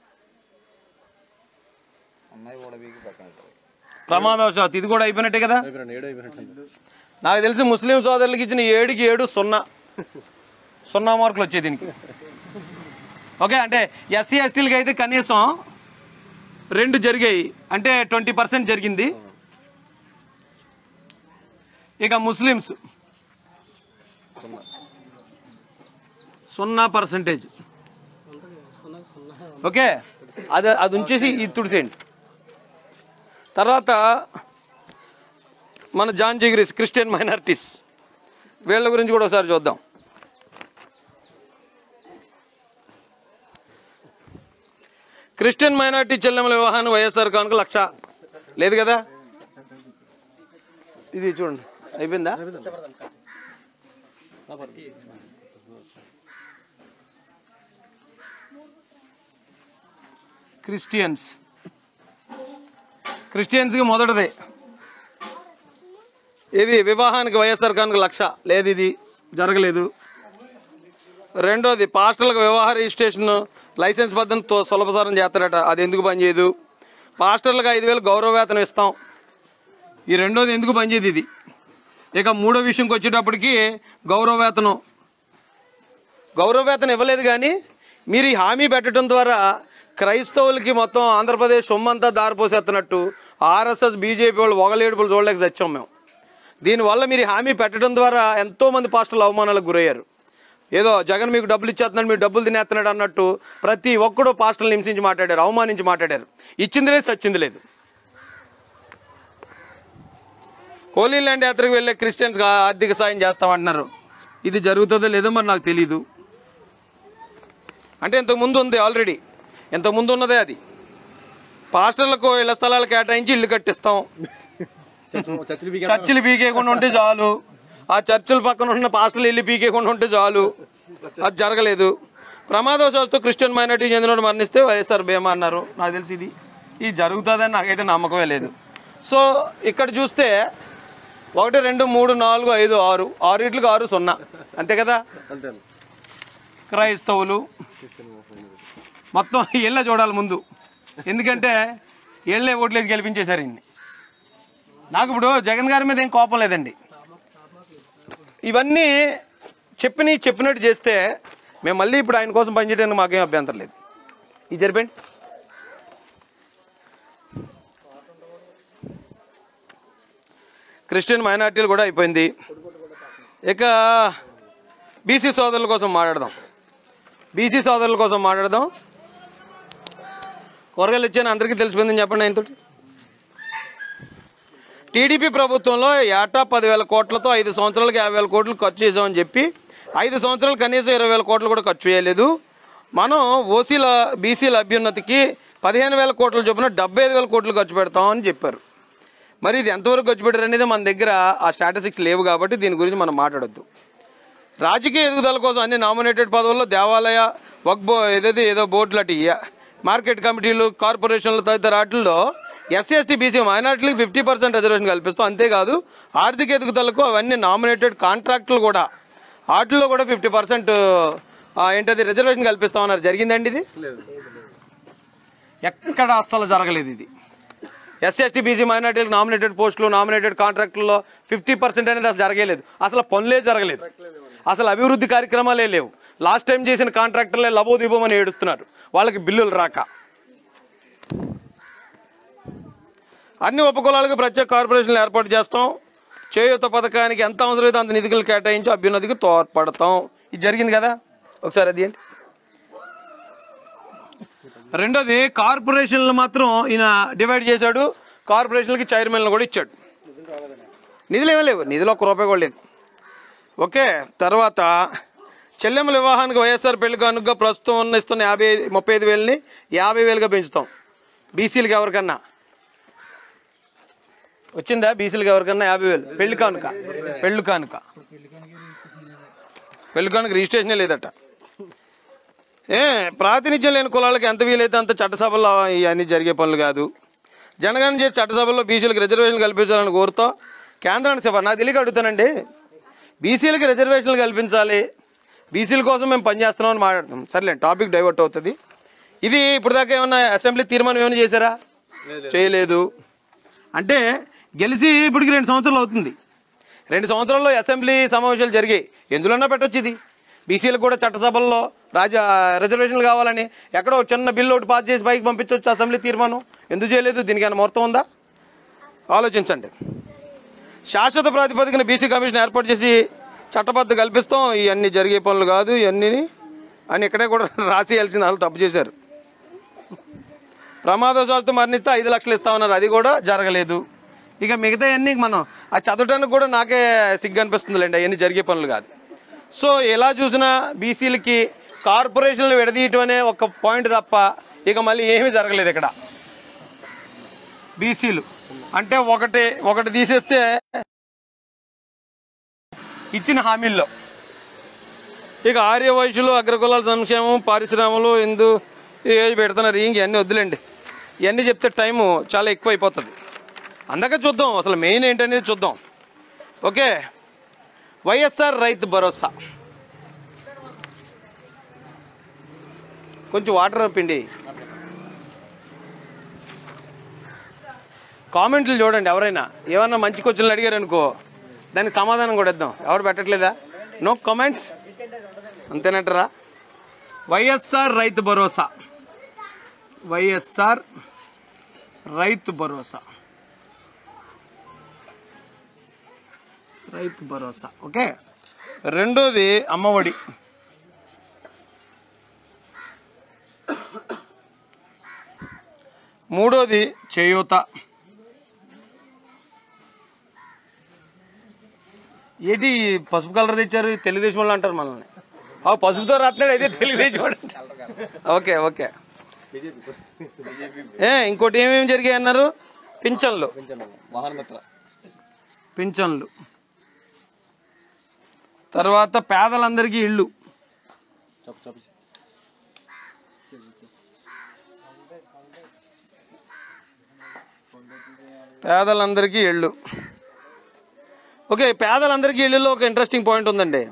ప్రమాదవశాత్ ఇది కూడా అయిపోయినట్టే కదా ఏడు అయిపోయినట్టు నాకు తెలిసి ముస్లిం సోదరులకి ఇచ్చిన ఏడుకి ఏడు సున్నా సున్నా మార్కులు వచ్చాయి దీనికి ఓకే అంటే ఎస్సీ ఎస్టీలకి అయితే కనీసం రెండు జరిగాయి అంటే ట్వంటీ పర్సెంట్ జరిగింది ఇక ముస్లిమ్స్ సున్నా పర్సెంటేజ్ ఓకే అది అది ఉంచేసి ఇది తుడిసేయండి తర్వాత మన జాన్ జిగ్రీస్ క్రిస్టియన్ మైనారిటీస్ వీళ్ళ గురించి కూడా ఒకసారి చూద్దాం క్రిస్టియన్ మైనార్టీ చెల్లెముల వివాహాన్ని వైఎస్ఆర్ కానుక లక్ష లేదు కదా ఇది చూడండి అయిపోయిందా క్రిస్టియన్స్ క్రిస్టియన్స్కి మొదటిది ఇది వివాహానికి వైఎస్ఆర్ కానుక లక్ష లేదు ఇది జరగలేదు రెండోది పాస్టర్లకు వివాహ రిజిస్ట్రేషన్ లైసెన్స్ పద్ధతితో సులభతరం చేస్తారట అది ఎందుకు పనిచేయదు పాస్టర్లకు ఐదు వేలు గౌరవ వేతనం ఇస్తాం ఈ రెండోది ఎందుకు పనిచేయదు ఇది ఇక మూడో విషయంకి వచ్చేటప్పటికి గౌరవ వేతనం గౌరవ వేతనం ఇవ్వలేదు కానీ మీరు ఈ హామీ పెట్టడం ద్వారా క్రైస్తవులకి మొత్తం ఆంధ్రప్రదేశ్ సొమ్మంతా దారిపోసేస్తున్నట్టు ఆర్ఎస్ఎస్ బీజేపీ వాళ్ళు ఒకలేడుపులు చూడలేక చచ్చాం మేము దీనివల్ల మీరు ఈ హామీ పెట్టడం ద్వారా ఎంతోమంది పాస్టర్లు అవమానాలకు గురయ్యారు ఏదో జగన్ మీకు డబ్బులు ఇచ్చేస్తున్నాడు మీరు డబ్బులు తినేస్తున్నాడు అన్నట్టు ప్రతి ఒక్కడు పాస్టర్లు హింసించి మాట్లాడారు అవమానించి మాట్లాడారు ఇచ్చింది లేదు సచ్చింది లేదు హోలీ ల్యాండ్ యాత్రకు వెళ్ళే క్రిస్టియన్స్ ఆర్థిక సాయం చేస్తామంటున్నారు ఇది జరుగుతుందో లేదో మరి నాకు తెలీదు అంటే ఇంతకుముందు ఉంది ఆల్రెడీ ఇంతకుముందు ఉన్నదే అది పాస్టర్లకు ఇళ్ల స్థలాలు కేటాయించి ఇల్లు కట్టిస్తాం చర్చిలు పీకేయకుండా ఉంటే చాలు ఆ చర్చిల పక్కన ఉన్న పాస్టర్లు ఇల్లు పీకేయకుండా ఉంటే చాలు అది జరగలేదు ప్రమాదవశాత్తు క్రిస్టియన్ మైనార్టీ చెందిన మరణిస్తే వైఎస్ఆర్ బీమా అన్నారు నాకు తెలిసి ఇది ఇది జరుగుతుందని నాకైతే నమ్మకమే లేదు సో ఇక్కడ చూస్తే ఒకటి రెండు మూడు నాలుగు ఐదు ఆరు ఆరిట్లకు ఆరు సున్నా అంతే కదా క్రైస్తవులు మొత్తం ఇళ్ళ చూడాలి ముందు ఎందుకంటే ఏళ్ళే ఓట్లేసి గెలిపించేశారు ఇన్ని నాకు ఇప్పుడు జగన్ గారి మీద ఏం కోపం లేదండి ఇవన్నీ చెప్పిన చెప్పినట్టు చేస్తే మేము మళ్ళీ ఇప్పుడు ఆయన కోసం పనిచేయడానికి మాకేం అభ్యంతరం లేదు ఇది జరిపండి క్రిస్టియన్ మైనార్టీలు కూడా అయిపోయింది ఇక బీసీ సోదరుల కోసం మాట్లాడదాం బీసీ సోదరుల కోసం మాట్లాడదాం కూరగాయలు ఇచ్చాను అందరికీ తెలిసిపోయిందని చెప్పండి ఆయనతోటి టీడీపీ ప్రభుత్వంలో ఏటా పదివేల కోట్లతో ఐదు సంవత్సరాలకి యాభై వేల కోట్లు ఖర్చు చేసామని చెప్పి ఐదు సంవత్సరాలు కనీసం ఇరవై వేల కోట్లు కూడా ఖర్చు చేయలేదు మనం ఓసీల బీసీల అభ్యున్నతికి పదిహేను వేల కోట్ల చొప్పున డెబ్బై ఐదు వేల కోట్లు ఖర్చు పెడతామని చెప్పారు మరి ఇది ఎంతవరకు ఖర్చు పెట్టారు అనేది మన దగ్గర ఆ స్టాటిస్టిక్స్ లేవు కాబట్టి దీని గురించి మనం మాట్లాడొద్దు రాజకీయ ఎదుగుదల కోసం అన్ని నామినేటెడ్ పదవుల్లో దేవాలయ వక్బో ఏదైతే ఏదో బోర్డులు అటు ఇయ్య. మార్కెట్ కమిటీలు కార్పొరేషన్లు తదితర వాటిల్లో ఎస్సీ ఎస్టీ బీసీ మైనార్టీలకు ఫిఫ్టీ పర్సెంట్ రిజర్వేషన్ కల్పిస్తాం అంతేకాదు ఆర్థిక ఎదుగుదలకు అవన్నీ నామినేటెడ్ కాంట్రాక్టులు కూడా వాటిల్లో కూడా ఫిఫ్టీ పర్సెంట్ ఏంటది రిజర్వేషన్ కల్పిస్తామన్నారు జరిగిందండి ఇది ఎక్కడ అస్సలు జరగలేదు ఇది ఎస్సీ ఎస్టీ బీసీ మైనార్టీలకు నామినేటెడ్ పోస్టులు నామినేటెడ్ కాంట్రాక్టుల్లో ఫిఫ్టీ పర్సెంట్ అనేది అసలు జరగలేదు అసలు పనులే జరగలేదు అసలు అభివృద్ధి కార్యక్రమాలే లేవు లాస్ట్ టైం చేసిన కాంట్రాక్టర్లే లబోదీపమని ఏడుస్తున్నారు వాళ్ళకి బిల్లులు రాక అన్ని ఉపకులాలకు ప్రత్యేక కార్పొరేషన్లు ఏర్పాటు చేస్తాం చేయూత పథకానికి ఎంత అవసరమైతే అంత నిధులు కేటాయించి అభ్యున్నతికి తోడ్పడతాం ఇది జరిగింది కదా ఒకసారి అది ఏంటి రెండోది కార్పొరేషన్లు మాత్రం ఈయన డివైడ్ చేశాడు కార్పొరేషన్లకి చైర్మన్లు కూడా ఇచ్చాడు నిధులు ఏమీ లేవు నిధులు ఒక్క రూపాయి కూడా లేదు ఓకే తర్వాత చెల్లెమ్మల వివాహానికి వైఎస్ఆర్ పెళ్లి కానుక ప్రస్తుతం ఉన్న ఇస్తున్న యాభై ఐదు- ముప్పై ఐదు వేలని యాభై వేలుగా పెంచుతాం బీసీలకి ఎవరికన్నా వచ్చిందా బీసీలకి ఎవరికన్నా యాభై వేలు పెళ్లి కానుక పెళ్లి కానుక పెళ్లి కానుక రిజిస్ట్రేషనే లేదట ఏ ప్రాతినిధ్యం లేని కులాలకు ఎంత వీలైతే అంత చట్టసభల్లో ఇవన్నీ జరిగే పనులు కాదు జనగణన చేసి చట్టసభల్లో బీసీలకు రిజర్వేషన్ కల్పించాలని కోరుతూ కేంద్రానికి సభ నాకు తెలియక అడుగుతానండి బీసీలకు రిజర్వేషన్లు కల్పించాలి బీసీల కోసం మేము పనిచేస్తున్నామని మాట్లాడుతాం సర్లే టాపిక్ డైవర్ట్ అవుతుంది ఇది ఇప్పుడు దాకా ఏమన్నా అసెంబ్లీ తీర్మానం ఏమైనా చేశారా చేయలేదు అంటే గెలిచి ఇప్పటికి రెండు సంవత్సరాలు అవుతుంది రెండు సంవత్సరాల్లో అసెంబ్లీ సమావేశాలు జరిగాయి ఎందులోన్నా పెట్టొచ్చు ఇది బీసీలకు కూడా చట్టసభల్లో రాజా రిజర్వేషన్లు కావాలని ఎక్కడో ఒక చిన్న బిల్లు ఒకటి పాస్ చేసి పైకి పంపించవచ్చు అసెంబ్లీ తీర్మానం ఎందుకు చేయలేదు దీనికి ఏమైనా ముహూర్తం ఉందా ఆలోచించండి శాశ్వత ప్రాతిపదికన బీసీ కమిషన్ ఏర్పాటు చేసి చట్టబద్ధ కల్పిస్తాం ఇవన్నీ జరిగే పనులు కాదు ఇవన్నీ అని ఇక్కడే కూడా రాసేయాల్సింది వాళ్ళు తప్పు చేశారు ప్రమాదవశాత్తు మరణిస్తే ఐదు లక్షలు ఇస్తామన్నారు అది కూడా జరగలేదు ఇక మిగతా అన్నీ మనం ఆ చదవడానికి కూడా నాకే సిగ్గు అనిపిస్తుందిలేండి అవన్నీ జరిగే పనులు కాదు సో ఎలా చూసినా బీసీలకి కార్పొరేషన్లు విడదీయటం అనే ఒక పాయింట్ తప్ప ఇక మళ్ళీ ఏమీ జరగలేదు ఇక్కడ బీసీలు అంటే ఒకటి ఒకటి తీసేస్తే ఇచ్చిన హామీల్లో ఇక ఆర్య వయసులు అగ్రకులాల సంక్షేమం పారిశ్రమలు ఎందు ఏది పెడుతున్నారు ఇంక వద్దులేండి ఇవన్నీ చెప్తే టైము చాలా ఎక్కువ అయిపోతుంది అందుకే చూద్దాం అసలు మెయిన్ ఏంటనేది చూద్దాం ఓకే వైఎస్ఆర్ రైతు భరోసా కొంచెం వాటర్ పిండి కామెంట్లు చూడండి ఎవరైనా ఏమన్నా మంచి క్వశ్చన్లు అడిగారు అనుకో దానికి సమాధానం కూడా ఇద్దాం ఎవరు పెట్టట్లేదా నో కామెంట్స్ అంతేనంటారా వైఎస్ఆర్ రైతు భరోసా వైఎస్ఆర్ రైతు భరోసా రైతు భరోసా ఓకే రెండోది అమ్మఒడి మూడోది చేయూత ఏంటి పసుపు కలర్ తెచ్చారు తెలుగుదేశం వాళ్ళు అంటారు మనల్ని ఆ పసుపుతో రాస్తున్నాడు అయితే తెలుగుదేశం వాడు అంటారు. ఓకే ఓకే ఏ ఇంకోటి ఏమేమి జరిగాయి అన్నారు పింఛన్లు పింఛన్లు తర్వాత పేదలందరికీ ఇళ్ళు పేదలందరికీ ఇళ్ళు ఓకే పేదలందరికీ ఇళ్ళలో ఒక ఇంట్రెస్టింగ్ పాయింట్ ఉందండి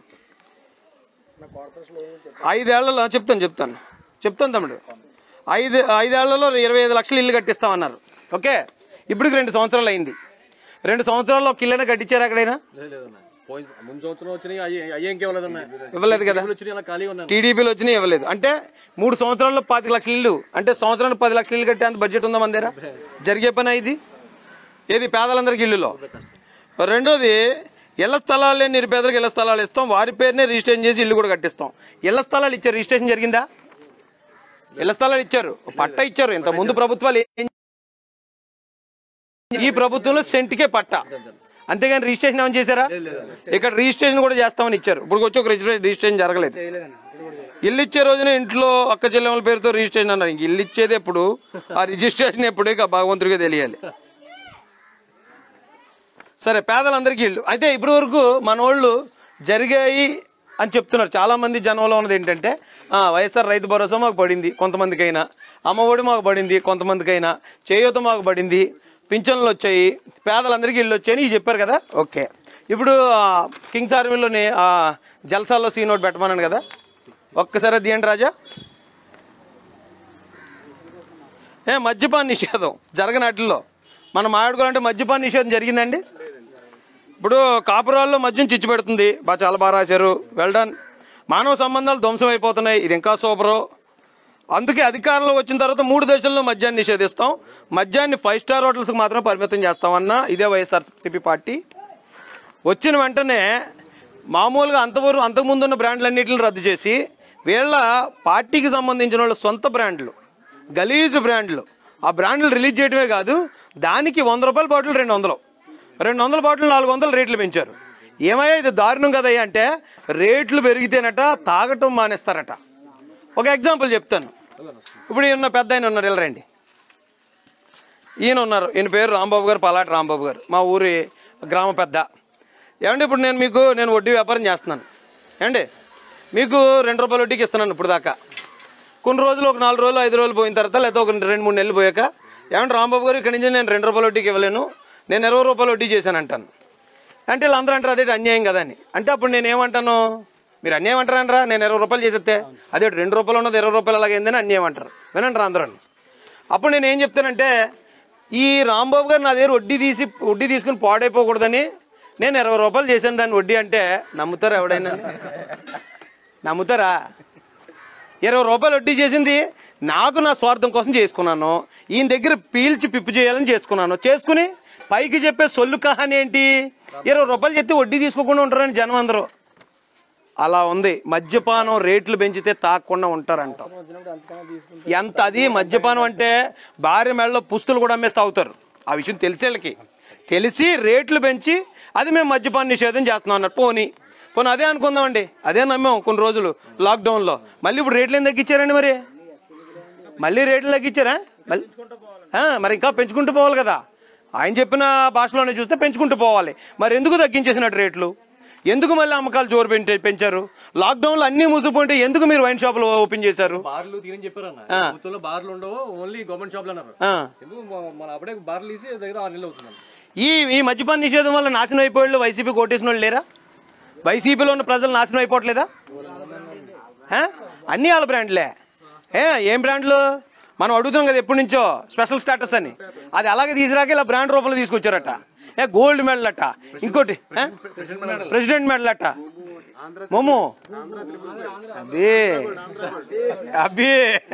ఐదేళ్లలో చెప్తాను చెప్తాను చెప్తాను తమ్ముడు ఐదు ఐదేళ్లలో ఇరవై ఐదు లక్షలు ఇల్లు కట్టిస్తామన్నారు ఓకే ఇప్పటికి రెండు సంవత్సరాలు అయింది రెండు సంవత్సరాల్లో ఒక ఇల్లునే కట్టించారు ఎక్కడైనా ముందు సంవత్సరం వచ్చినాయి అయ్యే అయ్యే ఇంకేమలేదన్నా ఇవ్వలేదు కదా వచ్చినాయి అలా ఖాళీగా ఉన్నాను టీడీపీలో వచ్చినా ఇవ్వలేదు అంటే మూడు సంవత్సరాల్లో పాతిక లక్షల ఇల్లు అంటే సంవత్సరానికి పది లక్షల ఇల్లు కట్టేంత బడ్జెట్ ఉందా మన దగ్గర జరిగే పని ఇది ఏది పేదలందరికీ ఇల్లులో రెండోది ఇళ్ల స్థలాలే నిరుపేదలకు ఇళ్ల స్థలాలు ఇస్తాం వారి పేరునే రిజిస్ట్రేషన్ చేసి ఇల్లు కూడా కట్టిస్తాం ఇళ్ల స్థలాలు ఇచ్చారు రిజిస్ట్రేషన్ జరిగిందా ఇళ్ల స్థలాలు ఇచ్చారు పట్ట ఇచ్చారు ఇంత ముందు ప్రభుత్వాలు ఏం ఈ ప్రభుత్వంలో సెంట్కే పట్ట అంతేగాని రిజిస్ట్రేషన్ ఏమైనా చేశారా ఇక్కడ రిజిస్ట్రేషన్ కూడా చేస్తామని ఇచ్చారు ఇప్పుడు వచ్చి ఒక రిజిస్ట్రే- రిజిస్ట్రేషన్ జరగలేదు ఇల్లు ఇచ్చే రోజున ఇంట్లో అక్క చెల్లెమ్మల పేరుతో రిజిస్ట్రేషన్ అన్నారు ఇంక ఇల్లు ఇచ్చేది ఎప్పుడు ఆ రిజిస్ట్రేషన్ ఎప్పుడు ఇక భగవంతుడిగా తెలియాలి సరే పేదలందరికీ ఇల్లు అయితే ఇప్పటి వరకు మన వాళ్ళు జరిగాయి అని చెప్తున్నారు చాలామంది జనంలో ఉన్నది ఏంటంటే ఆ, వైఎస్ఆర్ రైతు భరోసా మాకు పడింది కొంతమందికైనా అమ్మఒడి మాకు పడింది కొంతమందికైనా చేయూత మాకు పడింది పింఛన్లు వచ్చాయి పేదలందరికీ ఇల్లు వచ్చాయని ఇవి చెప్పారు కదా ఓకే ఇప్పుడు ఆ, కింగ్స్ ఆర్మీలోని ఆ, జల్సాల్లో సీన్ ఒకటి పెట్టమన్నాను కదా ఒక్కసారి అది ఏంటి రాజా ఏ మద్యపాన నిషేధం జరగనాటిల్లో మనం మాట్లాడుకోవాలంటే మద్యపాన నిషేధం జరిగిందండి ఇప్పుడు కాపురాల్లో మద్యం చిచ్చు పెడుతుంది బాగా చాలా బాగా రాశారు వెల్డన్ మానవ సంబంధాలు ధ్వంసం అయిపోతున్నాయి ఇది ఇంకా సూపరు అందుకే అధికారంలో వచ్చిన తర్వాత మూడు దేశాల్లో మద్యాన్ని నిషేధిస్తాం మద్యాన్ని ఫైవ్ స్టార్ హోటల్స్కి మాత్రం పరిమితం చేస్తామన్న ఇదే వైఎస్ఆర్సీపీ పార్టీ వచ్చిన వెంటనే మామూలుగా అంతవరకు అంతకుముందు ఉన్న బ్రాండ్లన్నింటిని రద్దు చేసి వీళ్ళ పార్టీకి సంబంధించిన వాళ్ళ సొంత బ్రాండ్లు గలీజ్ బ్రాండ్లు ఆ బ్రాండ్లు రిలీజ్ చేయడమే కాదు దానికి వంద రూపాయల బాటిల్ రెండు వందలు రెండు వందల బాటిల్ నాలుగు వందలు రేట్లు పెంచారు ఏమయ్యా ఇది దారుణం కదయ్యా అంటే రేట్లు పెరిగితేనట తాగటం మానేస్తారట ఒక ఎగ్జాంపుల్ చెప్తాను ఇప్పుడు ఈయన పెద్ద ఆయన ఉన్నారు ఇలా రండి ఈయన ఉన్నారు ఈయన పేరు రాంబాబు గారు పలాటి రాంబాబు గారు మా ఊరి గ్రామ పెద్ద ఏమండి ఇప్పుడు నేను మీకు నేను వడ్డీ వ్యాపారం చేస్తున్నాను ఏమండి మీకు రెండు రూపాయల వడ్డీకి ఇస్తున్నాను ఇప్పుడు దాకా కొన్ని రోజులు ఒక నాలుగు రోజులు ఐదు రోజులు పోయిన తర్వాత లేకపోతే ఒక రెండు మూడు నెలలు పోయాక ఏమంటే రాంబాబు గారు ఇక్కడి నుంచి నేను రెండు రూపాయల వడ్డీకి ఇవ్వలేను నేను ఇరవై రూపాయల వడ్డీ చేశాను అంటాను అంటే వీళ్ళందరూ అంటారు అదే అన్యాయం కదా అని అంటే అప్పుడు నేను ఏమంటాను మీరు అన్యాయం అంటారా నేను ఇరవై రూపాయలు చేసేస్తే అదే రెండు రూపాయలు ఉన్నది ఇరవై రూపాయలు అలాగైందని అన్యాయం అంటారు వినంటారు అందరూ అప్పుడు నేను ఏం చెప్తానంటే ఈ రాంబాబు గారు నా దగ్గర వడ్డీ తీసి వడ్డీ తీసుకుని పాడైపోకూడదని నేను ఇరవై రూపాయలు చేశాను దాన్ని వడ్డీ అంటే నమ్ముతారా ఎవడైనా నమ్ముతారా ఇరవై రూపాయలు వడ్డీ చేసింది నాకు నా స్వార్థం కోసం చేసుకున్నాను ఈయన దగ్గర పీల్చి పిప్పు చేయాలని చేసుకున్నాను చేసుకుని పైకి చెప్పే సొల్లు కహాని ఏంటి ఇరవై రూపాయలు చెప్తే వడ్డీ తీసుకోకుండా ఉంటారని జనం అందరూ అలా ఉంది మద్యపానం రేట్లు పెంచితే తాగకుండా ఉంటారంట ఎంత అది మద్యపానం అంటే భార్య మెడలో పుస్తులు కూడా అమ్మేసి తాగుతారు ఆ విషయం తెలిసి వీళ్ళకి తెలిసి రేట్లు పెంచి అది మేము మద్యపాన నిషేధం చేస్తున్నాం అన్నారు పోనీ పోనీ అదే అనుకుందామండి అదే నమ్మాం కొన్ని రోజులు లాక్డౌన్లో మళ్ళీ ఇప్పుడు రేట్లు ఏం తగ్గించారండి మరి మళ్ళీ రేట్లు తగ్గించారా మళ్ళీ ఆ, మరి ఇంకా పెంచుకుంటూ పోవాలి కదా ఆయన చెప్పిన భాషలోనే చూస్తే పెంచుకుంటూ పోవాలి మరి ఎందుకు తగ్గించేసినట్టు రేట్లు ఎందుకు మళ్ళీ అమ్మకాలు జోరు పెంచే పెంచారు లాక్డౌన్లో అన్నీ మూసిపోయింటే ఎందుకు మీరు వైన్ షాపులు ఓపెన్ చేశారు బార్లు తీరని చెప్పారన్న ప్రభుత్వంలో బార్లు ఉండవు ఓన్లీ గవర్నమెంట్ షాప్లు అన్నారు ఆ. ఎందుకు మ- మన అప్పుడే బార్లు తీసి దగ్గర ఆరు నెలలు అవుతుంది ఈ ఈ మద్యపాన నిషేధం వల్ల నాశనం అయిపోయాళ్ళు వైసీపీ కోటేసిన వాళ్ళు లేరా వైసీపీలో ఉన్న ప్రజలు నాశనం అయిపోవట్లేదా ఆ? అన్నీ వాళ్ళ బ్రాండ్లే ఏ ఏం బ్రాండ్లు మనం అడుగుతున్నాం కదా ఎప్పటి నుంచో స్పెషల్ స్టాటస్ అని అది అలాగే తీసుకురాక ఇలా బ్రాండ్ రూపంలో తీసుకొచ్చారట ఏ గోల్డ్ మెడల్ అట ఇంకోటి ఆ? ప్రెసిడెంట్ మెడల్ అట మోమో అబ్బే అబ్బే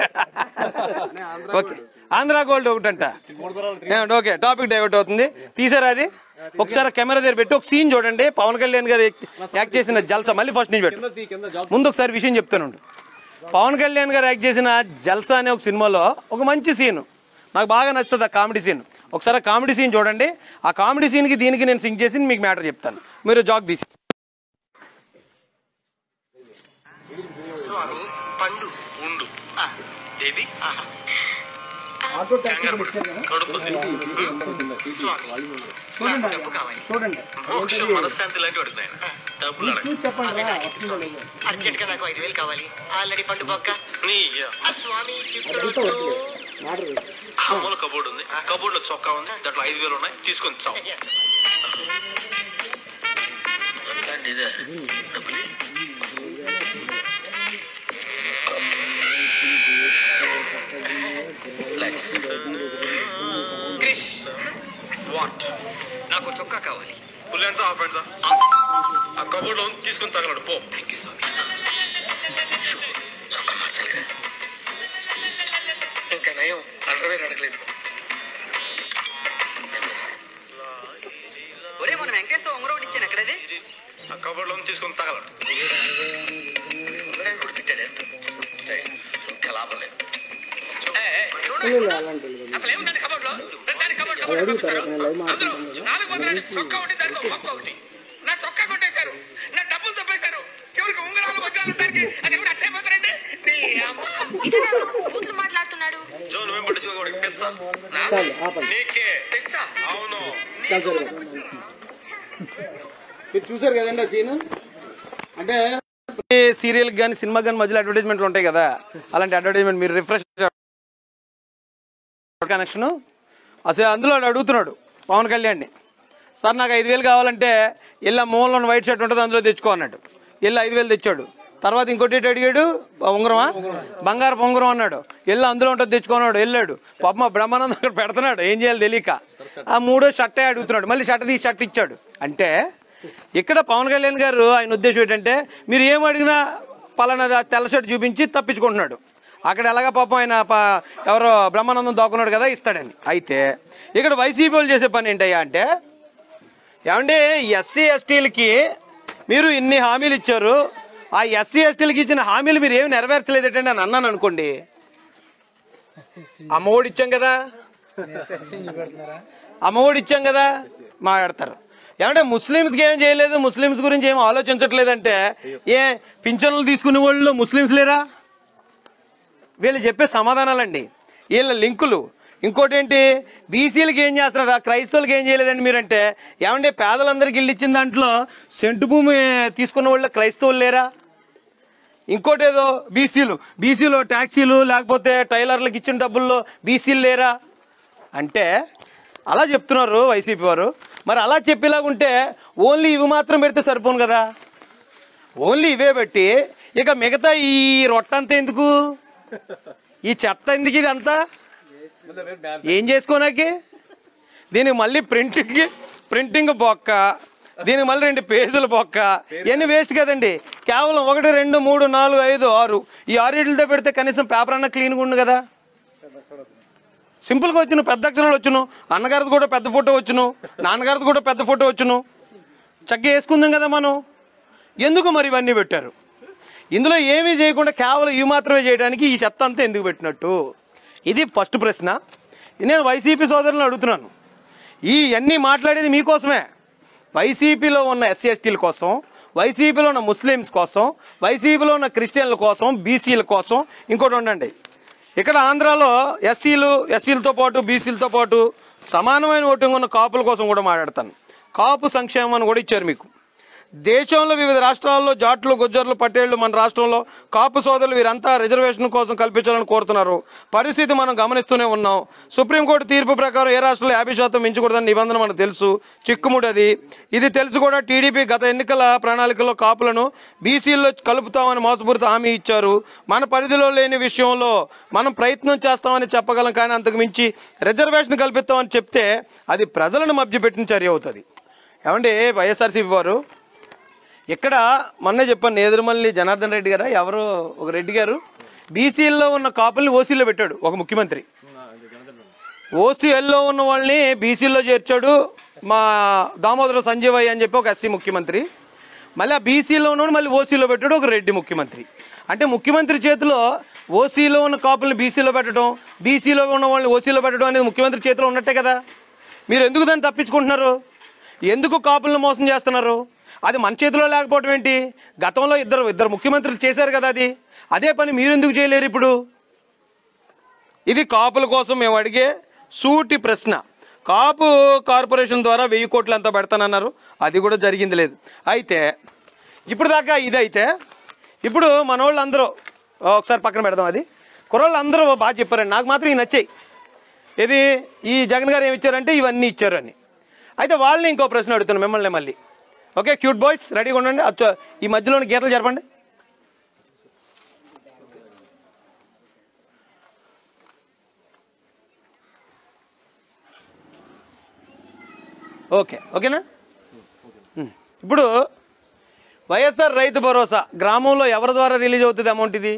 ఓకే ఆంధ్ర గోల్డ్ ఒకటంట ఏమండి, ఓకే టాపిక్ డైవర్ట్ అవుతుంది తీసారా అది ఒకసారి కెమెరా దగ్గర పెట్టి ఒక సీన్ చూడండి పవన్ కళ్యాణ్ గారు యాక్ట్ చేసిన జల్సా మళ్ళీ ఫస్ట్ నుంచి పెట్టు కింద తీ- కింద జాబ్ ముందు ఒకసారి విషయం చెప్తాను పవన్ కళ్యాణ్ గారు యాక్ట్ చేసిన జల్సా అనే ఒక సినిమాలో ఒక మంచి సీన్ నాకు బాగా నచ్చుతుంది ఆ కామెడీ సీన్ ఒకసారి ఆ కామెడీ సీన్ చూడండి ఆ కామెడీ సీన్కి దీనికి నేను సింక్ చేసి మీకు మ్యాటర్ చెప్తాను మీరు జాక్ తీసి స్వామి పండు ఉండు దేవి ఆటో ట్యాక్సీ కూడా ఇచ్చారు కదా కడుపు స్వామి నాకు డబ్బు కావాలి చూడండి మోక్షం మనశ్శాంతి లాంటి వాడు నాయన డబ్బులు అడగ. చూసి చెప్పండి రా వస్తుందో లేదో అర్జెంట్ గా నాకు ఐదు వేలు కావాలి ఆల్రెడీ పండు పక్క నీ ఆ స్వామి అదంతా వద్దు మ్యాటర్ అమ్మల కబోర్డ్ ఉంది కబోర్డ్ లో చొక్కా ఉంది దాంట్లో ఐదు వేలు ఉన్నాయి తీసుకొని చావు ఇదే డబ్బులు క్రిష్ వాట్ నాకు చొక్కా కావాలి ఫుల్ హ్యాండ్స్ హాఫ్ హ్యాండ్స్ ఆ కబోర్డ్ లో ఉంది, తీసుకొని తగలడు పో థ్యాంక్ యూ స్వామి చొక్కా మార్చాలి కదా. ఇంకా నయం అండర్వేర్ అడగలేదు ఒరే మన వెంకటేశ్వర ఉంగరం ఒకటి ఇచ్చాను ఎక్కడది ఆ కబోర్డ్ లో ఉంది, తీసుకొని తగలడు ఉంగరాన్ని కూడా తిట్టాడే సరే, ఇంకా లాభం లేదు ఏ, ఏ, చూడు. అసలు ఏముందండి కబోర్డ్ లో దాని కబోర్డ్ లో అడుగుతారు నేను లైవ్ అందులో మాట్లాడుతాను నాలుగు వందల చొక్కా ఒకటి దానికి మొక్క ఒకటి నా చొక్కా కొట్టేశారు నా డబ్బులు తప్పేశారు చివరికి ఉంగరాలు వజ్రాలు దానికి అది కూడా అచ్చైపోతారండి నీ అమ్మ ఇతను బూతులు మాట్లాడుతున్నాడు జో నువ్వేం పట్టించుకో వాడికి తెలుసా చాలు ఆపండి నీకే తెలుసా అవును చాలు సరే మీరు చూసారు కదండి ఆ సీన్ అంటే సీరియల్ కానీ సినిమా కానీ మధ్యలో అడ్వర్టైజ్మెంట్లు ఉంటాయి కదా అలాంటి అడ్వర్టైజ్మెంట్ మీరు రిఫ్రెష్ కనెక్షన్ అసలు అందులో వాడు అడుగుతున్నాడు పవన్ కళ్యాణ్ని సార్ నాకు ఐదు వేలు కావాలంటే వెళ్ళి ఆ మూలలో వైట్ షర్ట్ ఉంటుంది అందులో తెచ్చుకో అన్నాడు వెళ్ళి ఐదు వేలు తెచ్చాడు తర్వాత ఇంకోటి ఏంటి అడిగాడు ఉంగరమా బంగారు ఉంగరం అన్నాడు వెళ్ళి అందులో ఉంటుంది తెచ్చుకున్నాడు వెళ్ళాడు పాప మా బ్రహ్మానందం అక్కడ పెడుతున్నాడు ఏం చేయాలి తెలియక ఆ మూడో షర్టే అడుగుతున్నాడు మళ్ళీ షర్ట్ తీసి షర్ట్ ఇచ్చాడు అంటే ఇక్కడ పవన్ కళ్యాణ్ గారు ఆయన ఉద్దేశం ఏంటంటే మీరు ఏం అడిగినా పలానా తెల్ల షర్ట్ చూపించి తప్పించుకుంటున్నాడు అక్కడ ఎలాగ పాపం ఆయన ప- ఎవరో బ్రహ్మానందం దాక్కున్నాడు కదా ఇస్తాడని అయితే ఇక్కడ వైసీపీ వాళ్ళు చేసే పని ఏంటయ్యా అంటే ఏమంటే ఎస్సీ ఎస్టీలకి మీరు ఇన్ని హామీలు ఇచ్చారు ఆ ఎస్సీ ఎస్టీలకి ఇచ్చిన హామీలు మీరు ఏమి నెరవేర్చలేదటండి అని అన్నాను అనుకోండి అమ్మఒడి ఇచ్చాం కదా చూపెడుతున్నారా అమ్మఒడి ఇచ్చాం కదా మాట్లాడతారు ఏమంటే ముస్లిమ్స్కి ఏం చేయలేదు ముస్లిమ్స్ గురించి ఏం ఆలోచించట్లేదంటే ఏ పింఛన్లు తీసుకునే వాళ్ళు ముస్లిమ్స్ లేరా వీళ్ళు చెప్పే సమాధానాలండి వీళ్ళ లింకులు ఇంకోటి ఏంటి బీసీలకి ఏం చేస్తున్నారా క్రైస్తవులకి ఏం చేయలేదండి మీరంటే ఏమంటే పేదలందరికీ ఇల్లు ఇచ్చిన దాంట్లో సెంటు భూమి తీసుకున్న వాళ్ళు క్రైస్తవులు లేరా ఇంకోటి ఏదో బీసీలు బీసీలో ట్యాక్సీలు లేకపోతే టైలర్లకు ఇచ్చిన డబ్బుల్లో బీసీలు లేరా అంటే అలా చెప్తున్నారు వైసీపీ వారు మరి అలా చెప్పేలాగుంటే ఓన్లీ ఇవి మాత్రం పెడితే సరిపోను కదా ఓన్లీ ఇవే పెట్టి ఇక మిగతా ఈ రొట్టంతా ఎందుకు ఈ చెత్త ఎందుకు ఇది అంతా ఏం చేసుకోనాకి దీనికి మళ్ళీ ప్రింటింగ్ ప్రింటింగ్ బొక్క దీనికి మళ్ళీ రెండు పేజీల బొక్క ఇవన్నీ వేస్ట్ కదండి కేవలం ఒకటి రెండు మూడు నాలుగు ఐదు ఆరు ఈ ఆరేళ్ళతో పెడితే కనీసం పేపర్ అన్న క్లీన్గా ఉండు కదా సింపుల్గా వచ్చును పెద్ద అక్షరాలు వచ్చును అన్నగారిది కూడా పెద్ద ఫోటో వచ్చును నాన్నగారిది కూడా పెద్ద ఫోటో వచ్చును చక్కగా వేసుకుందాం కదా మనం ఎందుకు మరి ఇవన్నీ పెట్టారు ఇందులో ఏమీ చేయకుండా కేవలం ఇవి మాత్రమే చేయడానికి ఈ చెత్త అంతా ఎందుకు పెట్టినట్టు ఇది ఫస్ట్ ప్రశ్న నేను వైసీపీ సోదరులను అడుగుతున్నాను ఈ అన్నీ మాట్లాడేది మీకోసమే వైసీపీలో ఉన్న ఎస్సీ ఎస్టీల కోసం వైసీపీలో ఉన్న ముస్లిమ్స్ కోసం వైసీపీలో ఉన్న క్రిస్టియన్ల కోసం బీసీల కోసం ఇంకోటి ఉండండి ఇక్కడ ఆంధ్రాలో ఎస్సీలు ఎస్సీలతో పాటు బీసీలతో పాటు సమానమైన ఓటింగ్ ఉన్న కాపుల కోసం కూడా మాట్లాడతాను కాపు సంక్షేమం అని కూడా ఇచ్చారు మీకు దేశంలో వివిధ రాష్ట్రాల్లో జాట్లు గుజ్జర్లు పటేళ్లు మన రాష్ట్రంలో కాపు సోదరులు వీరంతా రిజర్వేషన్ కోసం కల్పించాలని కోరుతున్నారు పరిస్థితి మనం గమనిస్తూనే ఉన్నాం సుప్రీంకోర్టు తీర్పు ప్రకారం ఏ రాష్ట్రంలో యాభై శాతం మించకూడదని నిబంధన మనకు తెలుసు చిక్కుముడి అది ఇది తెలుసు కూడా టీడీపీ గత ఎన్నికల ప్రణాళికలో కాపులను బీసీల్లో కలుపుతామని మోసపూరిత హామీ ఇచ్చారు మన పరిధిలో లేని విషయంలో మనం ప్రయత్నం చేస్తామని చెప్పగలం కానీ అంతకు మించి రిజర్వేషన్ కల్పిస్తామని చెప్తే అది ప్రజలను మభ్యపెట్టిన చర్య అవుతుంది ఏమండి వైఎస్ఆర్సీపీ వారు ఇక్కడ మొన్నే చెప్పాను నేదురుమల్లి జనార్దన్ రెడ్డి గారా ఎవరు ఒక రెడ్డి గారు బీసీల్లో ఉన్న కాపుల్ని ఓసీలో పెట్టాడు ఒక ముఖ్యమంత్రి ఓసీఎల్లో ఉన్న వాళ్ళని బీసీలో చేర్చాడు మా దామోదర సంజీవయ్య అని చెప్పి ఒక ఎస్సీ ముఖ్యమంత్రి మళ్ళీ ఆ బీసీలో ఉన్నవాడు మళ్ళీ ఓసీలో పెట్టాడు ఒక రెడ్డి ముఖ్యమంత్రి అంటే ముఖ్యమంత్రి చేతిలో ఓసీలో ఉన్న కాపుల్ని బీసీలో పెట్టడం బీసీలో ఉన్న వాళ్ళని ఓసీలో పెట్టడం అనేది ముఖ్యమంత్రి చేతిలో ఉన్నట్టే కదా మీరు ఎందుకు దాన్ని తప్పించుకుంటున్నారు ఎందుకు కాపులను మోసం చేస్తున్నారు అది మన చేతిలో లేకపోవడం ఏంటి గతంలో ఇద్దరు ఇద్దరు ముఖ్యమంత్రులు చేశారు కదా అది అదే పని మీరు ఎందుకు చేయలేరు ఇప్పుడు ఇది కాపుల కోసం మేము అడిగే సూటి ప్రశ్న కాపు కార్పొరేషన్ ద్వారా వెయ్యి కోట్లు ఎంత పెడతానన్నారు అది కూడా జరిగింది లేదు అయితే ఇప్పుడు దాకా ఇదైతే ఇప్పుడు మన వాళ్ళు అందరూ ఒకసారి పక్కన పెడదాం అది కుర్రోళ్ళు అందరూ బాగా చెప్పారండి నాకు మాత్రం ఇవి నచ్చాయి ఇది ఈ జగన్ గారు ఏమి ఇచ్చారంటే ఇవన్నీ ఇచ్చారు అని అయితే వాళ్ళని ఇంకో ప్రశ్న అడుగుతున్నాను మిమ్మల్ని మళ్ళీ ఓకే క్యూట్ బాయ్స్ రెడీగా ఉండండి అచ్చో ఈ మధ్యలోని గీతలు జరపండి ఓకే ఓకేనా ఉమ్. ఇప్పుడు వైఎస్ఆర్ రైతు భరోసా గ్రామంలో ఎవరి ద్వారా రిలీజ్ అవుతుంది అమౌంట్ ఇది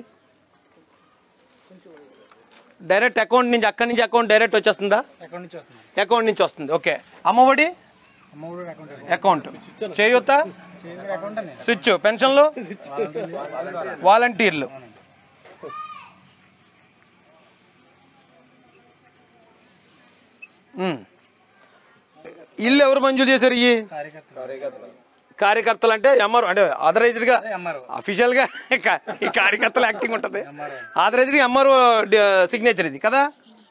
డైరెక్ట్ అకౌంట్ నుంచి అక్కడి నుంచి అకౌంట్ డైరెక్ట్ వచ్చేస్తుందా ఎక్కడి నుంచి వస్తుంది అకౌంట్ నుంచి వస్తుంది ఓకే అమ్మఒడి అమ్మ కూడా అకౌంట్ అకౌంట్ చేయూత చేసిన అకౌంట్ నేను స్విచ్ పెన్షన్లు వాలంటీర్లు ఉమ్. ఇల్లు ఎవరు మంజూరు చేశారు ఈ కార్యకర్తలు కార్యకర్తలు అంటే ఎంఆర్ అంటే ఆథరైజ్డ్గా ఎంఆర్ఓ అఫీషియల్గా ఈ కార్యకర్తల యాక్టింగ్ ఉంటుంది ఆథరైజ్డ్గా ఎంఆర్ఓ సిగ్నేచర్ ఇది కదా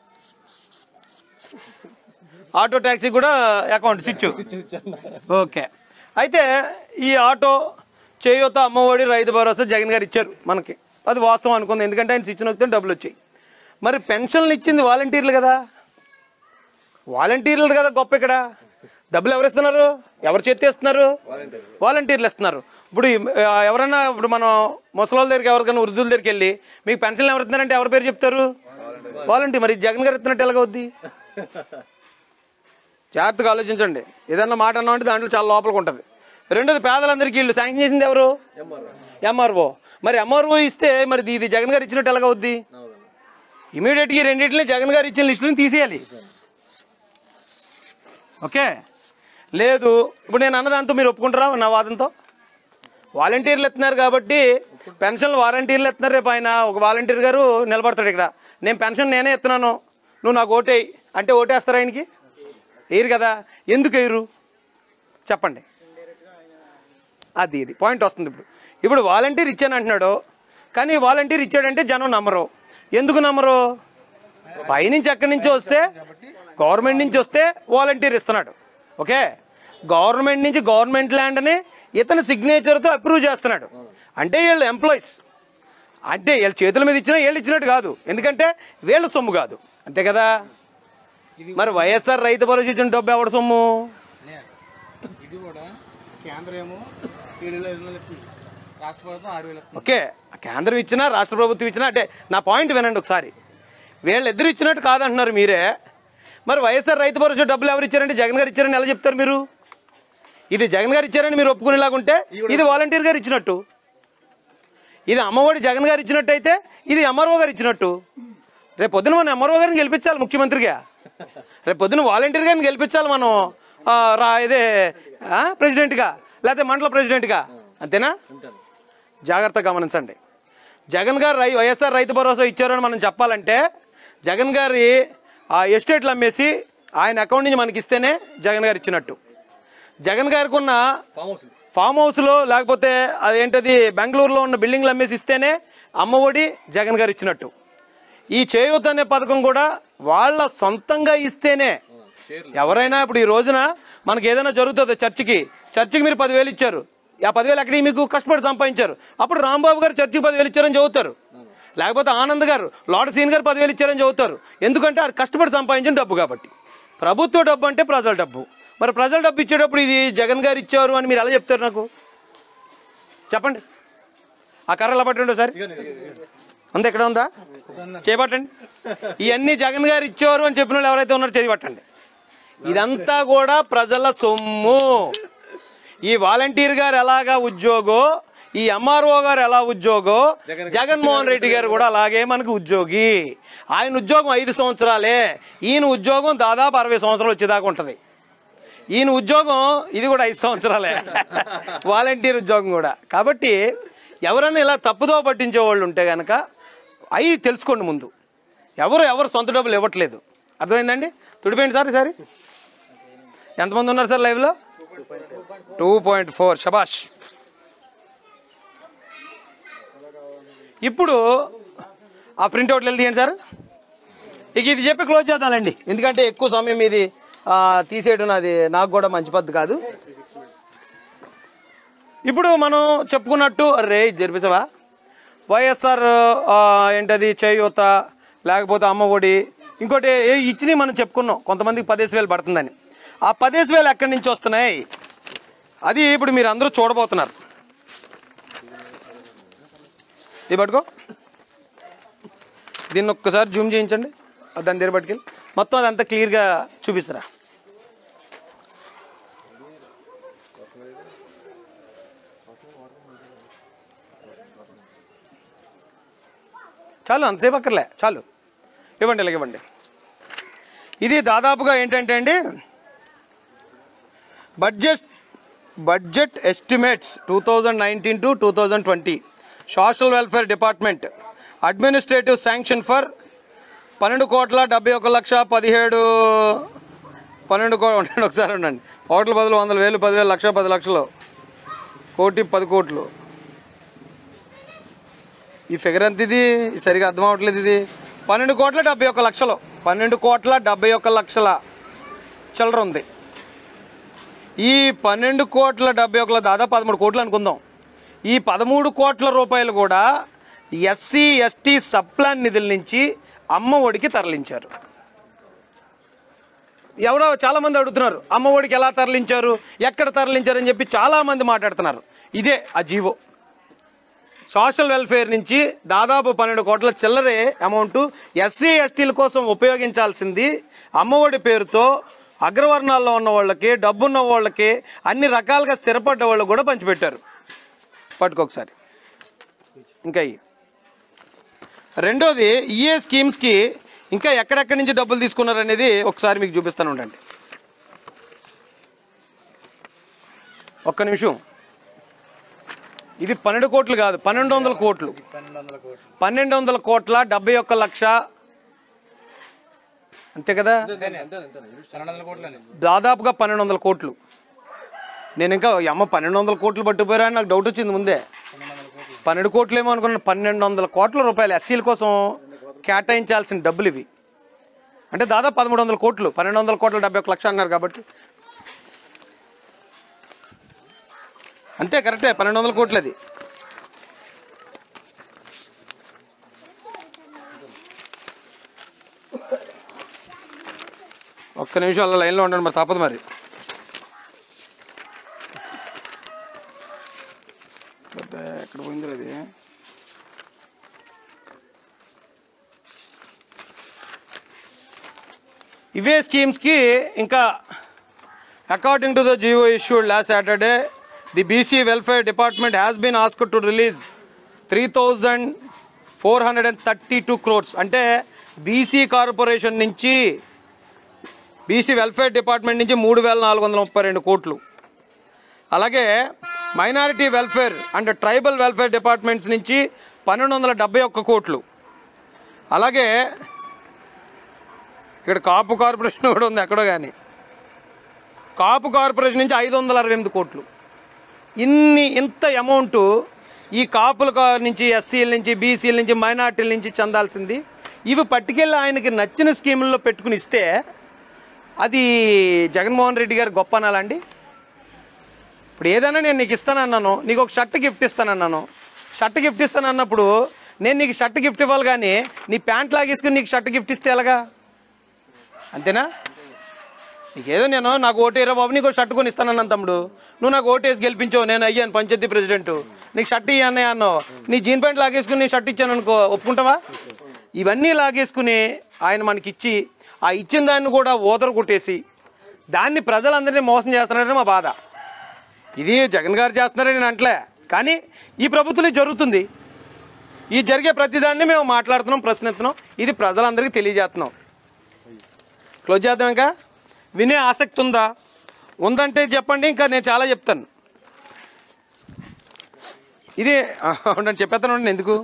ఆటో ట్యాక్సీ కూడా అకౌంట్ స్విచ్ ఓకే అయితే ఈ ఆటో చేయూత అమ్మఒడి రైతు భరోసా జగన్ గారు ఇచ్చారు మనకి అది వాస్తవం అనుకుంది ఎందుకంటే ఆయన స్విచ్ నొక్కితే డబ్బులు వచ్చాయి మరి పెన్షన్లు ఇచ్చింది వాలంటీర్లు కదా వాలంటీర్లు కదా గొప్ప ఇక్కడ డబ్బులు ఎవరు ఇస్తున్నారు ఎవరు చేతి ఇస్తున్నారు వాలంటీర్లు ఇస్తున్నారు ఇప్పుడు ఈ, ఆ, ఎవరన్నా ఇప్పుడు మనం ముసలోళ్ళ దగ్గరికి ఎవరికైనా వృద్ధుల దగ్గరికి వెళ్ళి మీకు పెన్షన్లు ఎవరు ఇస్తున్నారంటే ఎవరి పేరు చెప్తారు వాలంటీర్ మరి జగన్ గారు ఇస్తున్నట్టు ఎలాగవుద్ది జాగ్రత్తగా ఆలోచించండి ఏదన్నా మాట అన్నామంటే దాంట్లో చాలా లోపలికి ఉంటుంది రెండోది పేదలందరికీ వీళ్ళు శాంక్షన్ చేసింది ఎవరు ఎంఆర్ఓ మరి ఎంఆర్ఓ ఇస్తే మరి ఇది- ఇది జగన్ గారు ఇచ్చినట్టు ఎలాగవుద్ది ఇమీడియట్గా ఈ రెండింటిని జగన్ గారు ఇచ్చిన లిస్టుని తీసేయాలి ఓకే లేదు ఇప్పుడు నేను అన్నదాంతో మీరు ఒప్పుకుంటారా నా వాదంతో వాలంటీర్లు ఎత్తున్నారు కాబట్టి పెన్షన్లు వాలంటీర్లు ఎత్తున్నారు రేపు ఆయన ఒక వాలంటీర్ గారు నిలబడతాడు ఇక్కడ నేను పెన్షన్ నేనే ఎత్తున్నాను నువ్వు నాకు ఓటేయి అంటే ఓటేస్తారా ఆయనకి వేయరు కదా ఎందుకు వేయరు చెప్పండి అది ఇది పాయింట్ వస్తుంది ఇప్పుడు ఇప్పుడు వాలంటీర్ ఇచ్చాను అంటున్నాడు కానీ వాలంటీర్ ఇచ్చాడంటే జనం నమ్మరు ఎందుకు నమ్మరు పైనుంచి ఎక్కడి నుంచి వస్తే గవర్నమెంట్ నుంచి వస్తే వాలంటీర్ ఇస్తున్నాడు ఓకే గవర్నమెంట్ నుంచి గవర్నమెంట్ ల్యాండ్ని ఇతని సిగ్నేచర్తో అప్రూవ్ చేస్తున్నాడు అంటే వీళ్ళు ఎంప్లాయీస్ అంటే వీళ్ళ చేతుల మీద ఇచ్చినా వీళ్ళు ఇచ్చినట్టు కాదు ఎందుకంటే వీళ్ళ సొమ్ము కాదు అంతే కదా మరి వైఎస్ఆర్ రైతు భరోసా ఇచ్చిన డబ్బు ఎవడ సొమ్ము నే. ఇది కూడా కేంద్రం ఏమో ఏడు వేల ఐదు వందలు ఇస్తుంది రాష్ట్ర ప్రభుత్వం ఆరు వేలు ఇస్తుంది ఓకే కేంద్రం ఇచ్చినా రాష్ట్ర ప్రభుత్వం ఇచ్చినా అంటే నా పాయింట్ వినండి ఒకసారి వీళ్ళిద్దరు ఇచ్చినట్టు కాదంటున్నారు మీరే మరి వైఎస్ఆర్ రైతు భరోసా డబ్బులు ఎవరు ఇచ్చారంటే జగన్ గారు ఇచ్చారని ఎలా చెప్తారు మీరు ఇది జగన్ గారు ఇచ్చారని మీరు ఒప్పుకునేలాగుంటే ఇది వాలంటీర్ గారు ఇచ్చినట్టు ఇది అమ్మఒడి జగన్ గారు ఇచ్చినట్టయితే ఇది ఎంఆర్ఓ గారు ఇచ్చినట్టు రేపు పొద్దున మనం ఎంఆర్ఓ గారిని గెలిపించాలి ముఖ్యమంత్రిగా రేపు పొద్దున వాలంటీర్ గారిని గెలిపించాలి మనం ఆ, రా ఇదే ఆ, ప్రెసిడెంట్గా లేకపోతే మండల ప్రెసిడెంట్గా అంతేనా జాగ్రత్త గమనించండి జగన్ గారు రై వైఎస్ఆర్ రైతు భరోసా ఇచ్చారని మనం చెప్పాలంటే జగన్ గారి ఆ ఎస్టేట్లు అమ్మేసి ఆయన అకౌంట్ నుంచి మనకి ఇస్తేనే జగన్ గారు ఇచ్చినట్టు జగన్ గారికి ఉన్న ఫామ్ హౌస్ ఫామ్ హౌస్లో లేకపోతే అదేంటది బెంగళూరులో ఉన్న బిల్డింగ్లు అమ్మేసి ఇస్తేనే అమ్మఒడి జగన్ గారు ఇచ్చినట్టు ఈ చేయూత అనే పథకం కూడా వాళ్ళ సొంతంగా ఇస్తేనే ఎవరైనా ఇప్పుడు ఈ రోజున మనకి ఏదైనా జరుగుతుందో చర్చికి చర్చికి మీరు పదివేలు ఇచ్చారు ఆ పదివేలు ఎక్కడికి మీకు కష్టపడి సంపాదించారు అప్పుడు రాంబాబు గారు చర్చికి పదివేలు ఇచ్చారని చదువుతారు లేకపోతే ఆనంద్ గారు లార్డ్ సీన్ గారు పదివేలు ఇచ్చారని చదువుతారు ఎందుకంటే అది కష్టపడి సంపాదించిన డబ్బు కాబట్టి ప్రభుత్వ డబ్బు అంటే ప్రజల డబ్బు మరి ప్రజల డబ్బు ఇచ్చేటప్పుడు ఇది జగన్ గారు ఇచ్చారు అని మీరు ఎలా చెప్తారు నాకు చెప్పండి ఆ కర్ర ఎలా పట్టండి ఒకసారి ఉందా ఇక్కడ ఉందా చేపట్టండి ఇవన్నీ జగన్ గారు ఇచ్చారు అని చెప్పిన వాళ్ళు ఎవరైతే ఉన్నారో చేపట్టండి ఇదంతా కూడా ప్రజల సొమ్ము ఈ వాలంటీర్ గారు ఎలాగా ఉద్యోగో ఈ ఎంఆర్ఓ గారు ఎలా ఉద్యోగో జగన్మోహన్ రెడ్డి గారు కూడా అలాగే మనకు ఉద్యోగి ఆయన ఉద్యోగం ఐదు సంవత్సరాలే ఈయన ఉద్యోగం దాదాపు అరవై సంవత్సరాలు వచ్చేదాకా ఉంటుంది ఈయన ఉద్యోగం ఇది కూడా ఐదు సంవత్సరాలే వాలంటీర్ ఉద్యోగం కూడా కాబట్టి ఎవరైనా ఇలా తప్పుదో పట్టించే వాళ్ళు ఉంటే కనుక అవి తెలుసుకోండి ముందు ఎవరు ఎవరు సొంత డబ్బులు ఇవ్వట్లేదు అర్థమైందండి తుడిపోయింది సార్ ఈసారి ఎంతమంది ఉన్నారు సార్ లైవ్లో టూ పాయింట్ ఫోర్ షబాష్ ఇప్పుడు ఆ ప్రింట్అవుట్లు వెళ్ళి తీయండి సార్ ఇక ఇది చెప్పి క్లోజ్ చేద్దాంలేండి ఎందుకంటే ఎక్కువ సమయం ఇది ఆ, తీసేయడం అది నాకు కూడా మంచి పద్ధతి కాదు ఇప్పుడు మనం చెప్పుకున్నట్టు రే జరిపిసవా వైఎస్ఆర్ ఆ, ఏంటది చేయూత లేకపోతే అమ్మ ఒడి ఇంకోటి ఏ ఇచ్చినవి మనం చెప్పుకున్నాం కొంతమందికి పదేసి వేలు పడుతుందని ఆ పదేసి వేలు ఎక్కడి నుంచి వస్తున్నాయి అది ఇప్పుడు మీరు అందరూ చూడబోతున్నారు ఇది పట్టుకో దీన్ని ఒక్కసారి జూమ్ చేయించండి అది దాని దగ్గర పట్టుకెళ్ళి మొత్తం అదంతా క్లియర్గా చూపిస్తారా చాలు అంతసేపు అక్కర్లే చాలు ఇవ్వండి ఇలాగ ఇవ్వండి ఇది దాదాపుగా ఏంటంటే అండి budget budget estimates two thousand nineteen to two thousand twenty social welfare department administrative sanction for పన్నెండు కోట్ల డెబ్బై ఒక లక్ష పదిహేడు పన్నెండు కో ఉండండి ఒకసారి ఉండండి కోట్ల బదులు వందల వేలు పదివేలు లక్ష పది లక్షలు కోటి పది కోట్లు ఈ ఫిగర్ ఎంత ఇది ఇది సరిగా అర్థం అవ్వట్లేదు ఇది పన్నెండు కోట్ల డెబ్బై ఒక్క లక్షలు పన్నెండు కోట్ల డెబ్బై ఒక్క లక్షల చిల్లర ఉంది ఈ పన్నెండు కోట్ల డెబ్బై ఒకల దాదాపు పదమూడు కోట్లు అనుకుందాం ఈ పదమూడు కోట్ల రూపాయలు కూడా ఎస్సీ ఎస్టీ సప్లాన్ నిధుల నుంచి అమ్మ ఒడికి తరలించారు ఎవరో చాలామంది అడుగుతున్నారు అమ్మ ఒడికి ఎలా తరలించారు ఎక్కడ తరలించారు అని చెప్పి చాలామంది మాట్లాడుతున్నారు ఇదే ఆ జీవో సోషల్ వెల్ఫేర్ నుంచి దాదాపు పన్నెండు కోట్ల చిల్లరే అమౌంట్ ఎస్సీ ఎస్టీల కోసం ఉపయోగించాల్సింది అమ్మఒడి పేరుతో అగ్రవర్ణాల్లో ఉన్న వాళ్ళకి డబ్బున్న వాళ్ళకి అన్ని రకాలుగా స్థిరపడ్డ వాళ్ళకి కూడా పంచిపెట్టారు పట్టుకోకసారి ఇంకా ఇయ్యి. రెండోది ఈఏ స్కీమ్స్కి ఇంకా ఎక్కడెక్కడి నుంచి డబ్బులు తీసుకున్నారు అనేది ఒకసారి మీకు చూపిస్తాను ఉండండి ఒక్క నిమిషం ఇది పన్నెండు కోట్లు కాదు పన్నెండు వందల కోట్లు పన్నెండు వందల కోట్లు పన్నెండు వందల కోట్ల డెబ్బై ఒక్క లక్ష అంతే కదా పన్నెండు వందల కోట్లు అని దాదాపుగా పన్నెండు వందల కోట్లు నేను ఇంకా ఈ అమ్మ పన్నెండు వందల కోట్లు పట్టుకుపోయారా అని నాకు డౌట్ వచ్చింది ముందే పన్నెండు కోట్లు ఏమో అనుకున్నాను పన్నెండు వందల కోట్ల రూపాయలు ఎస్సీల కోసం కేటాయించాల్సిన డబ్బులు ఇవి అంటే దాదాపు పదమూడు వందల కోట్లు పన్నెండు వందల కోట్ల డెబ్బై ఒక్క లక్ష అన్నారు కాబట్టి అంతే కరెక్టే పన్నెండు వందల కోట్లు అది ఒక్క నిమిషం అలా లైన్లో ఉండండి మరి తప్పదు మరి అబ్బే, ఎక్కడ పోయింది అది ఇవే స్కీమ్స్కి ఇంకా according to the GO issued last Saturday the BC welfare department has been ask to release three thousand four hundred and thirty two crores అంటే బీసీ కార్పొరేషన్ నుంచి బీసీ వెల్ఫేర్ డిపార్ట్మెంట్ నుంచి మూడు వేల నాలుగు వందల ముప్పై రెండు కోట్లు అలాగే minority welfare and tribal welfare departments నుంచి పన్నెండు వందల డెబ్బై ఒక్క కోట్లు అలాగే ఇక్కడ కాపు కార్పొరేషన్ కూడా ఉంది ఎక్కడో కానీ కాపు కార్పొరేషన్ నుంచి ఐదు వందల అరవై ఎనిమిది కోట్లు ఇన్ని ఇంత అమౌంట్ ఈ కాపుల కా- నుంచి ఎస్సీల నుంచి బీసీల నుంచి మైనార్టీల నుంచి చెందాల్సింది ఇవి పట్టుకెళ్ళి ఆయనకి నచ్చిన స్కీముల్లో పెట్టుకుని ఇస్తే అది జగన్మోహన్ రెడ్డి గారు గొప్ప అనాలండి ఇప్పుడు ఏదైనా నేను నీకు ఇస్తానన్నాను నీకు ఒక షర్ట్ గిఫ్ట్ ఇస్తానన్నాను షర్ట్ గిఫ్ట్ ఇస్తానన్నప్పుడు నేను నీకు షర్ట్ గిఫ్ట్ ఇవ్వాలి కానీ నీ ప్యాంట్ లాగేసుకుని నీకు షర్ట్ గిఫ్ట్ ఇస్తే ఎలాగా అంతేనా నీకేదో నేను నాకు ఓటేరా బాబు నీకు షర్ట్ కొని ఇస్తానన్నాను తమ్ముడు నువ్వు నాకు ఓటేసి గెలిపించావు నేను అయ్యాను పంచాయతీ ప్రెసిడెంట్ నీకు షర్ట్ ఇయ్యన్నయ్య అన్నావు నీ జీన్ ప్యాంట్ లాగేసుకుని నీ షర్ట్ ఇచ్చాను అనుకో ఒప్పుకుంటావా ఇవన్నీ లాగేసుకుని ఆయన మనకి ఇచ్చి ఆ ఇచ్చిన దాన్ని కూడా ఓదర కొట్టేసి దాన్ని ప్రజలందరినీ మోసం చేస్తున్నారని మా బాధ ఇది జగన్ గారు చేస్తున్నారని నేను అంటలే కానీ ఈ ప్రభుత్వం ఇది జరుగుతుంది ఈ జరిగే ప్రతిదాన్ని మేము మాట్లాడుతున్నాం ప్రశ్నిస్తున్నాం ఇది ప్రజలందరికీ తెలియజేస్తున్నాం క్లోజ్ చేద్దాం ఇంకా వినే ఆసక్తి ఉందా ఉందంటే చెప్పండి ఇంకా నేను చాలా చెప్తాను ఇది ఆ, ఉండండి చెప్పేస్తాను ఉండండి ఎందుకు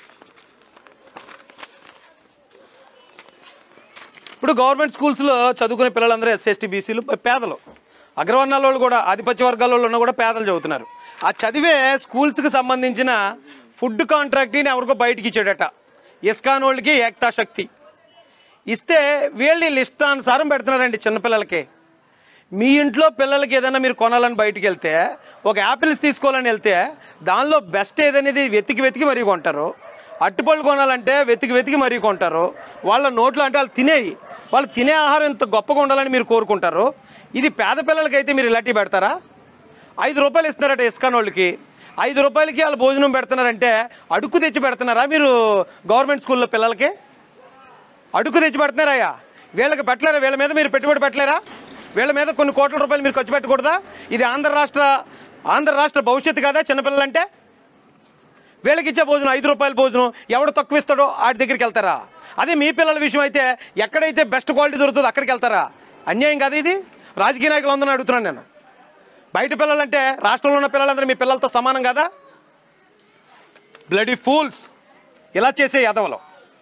ఇప్పుడు గవర్నమెంట్ స్కూల్స్లో చదువుకునే పిల్లలందరూ ఎస్సీ ఎస్టీ బీసీలు పేదలు అగ్రవర్ణాల వాళ్ళు కూడా ఆధిపత్య వర్గాల వాళ్ళు ఉన్న కూడా పేదలు చదువుతున్నారు ఆ చదివే స్కూల్స్కి సంబంధించిన ఫుడ్ కాంట్రాక్ట్ని ఎవరికో బయటికి ఇచ్చాడట ఇస్కాన్ వాళ్ళకి ఏక్తా శక్తి ఇస్తే వీళ్ళు ఇష్టానుసారం పెడుతున్నారండి చిన్నపిల్లలకి మీ ఇంట్లో పిల్లలకి ఏదైనా మీరు కొనాలని బయటికి వెళ్తే ఒక యాపిల్స్ తీసుకోవాలని వెళ్తే దానిలో బెస్ట్ ఏదనేది వెతికి వెతికి మరీ కొంటారు అట్టుపళ్ళు కొనాలంటే వెతికి వెతికి మరీ కొంటారు వాళ్ళ నోట్లో అంటే వాళ్ళు తినేవి వాళ్ళు తినే ఆహారం ఇంత గొప్పగా ఉండాలని మీరు కోరుకుంటారు ఇది పేద పిల్లలకైతే మీరు ఇలాంటివి పెడతారా ఐదు రూపాయలు ఇస్తున్నారట ఇస్కాన్ వాళ్ళకి ఐదు రూపాయలకి వాళ్ళు భోజనం పెడుతున్నారంటే అడుక్కు తెచ్చి పెడుతున్నారా మీరు గవర్నమెంట్ స్కూల్లో పిల్లలకి అడుగు తెచ్చి పెడుతున్నారయ్యా వీళ్ళకి పెట్టలేరా వీళ్ళ మీద మీరు పెట్టుబడి పెట్టలేరా వీళ్ళ మీద కొన్ని కోట్ల రూపాయలు మీరు ఖర్చు పెట్టకూడదా ఇది ఆంధ్ర రాష్ట్ర ఆంధ్ర రాష్ట్ర భవిష్యత్తు కదా చిన్నపిల్లలంటే వీళ్ళకి ఇచ్చే భోజనం ఐదు రూపాయల భోజనం ఎవడు తక్కువ ఇస్తాడో వాడి దగ్గరికి వెళ్తారా అదే మీ పిల్లల విషయం అయితే ఎక్కడైతే బెస్ట్ క్వాలిటీ దొరుకుతుందో అక్కడికి వెళ్తారా అన్యాయం కదా ఇది రాజకీయ నాయకులు అందరిని అడుగుతున్నాను నేను బయట పిల్లలంటే రాష్ట్రంలో ఉన్న పిల్లలందరూ మీ పిల్లలతో సమానం కదా బ్లడీ ఫూల్స్ ఇలా చేసే యదవలో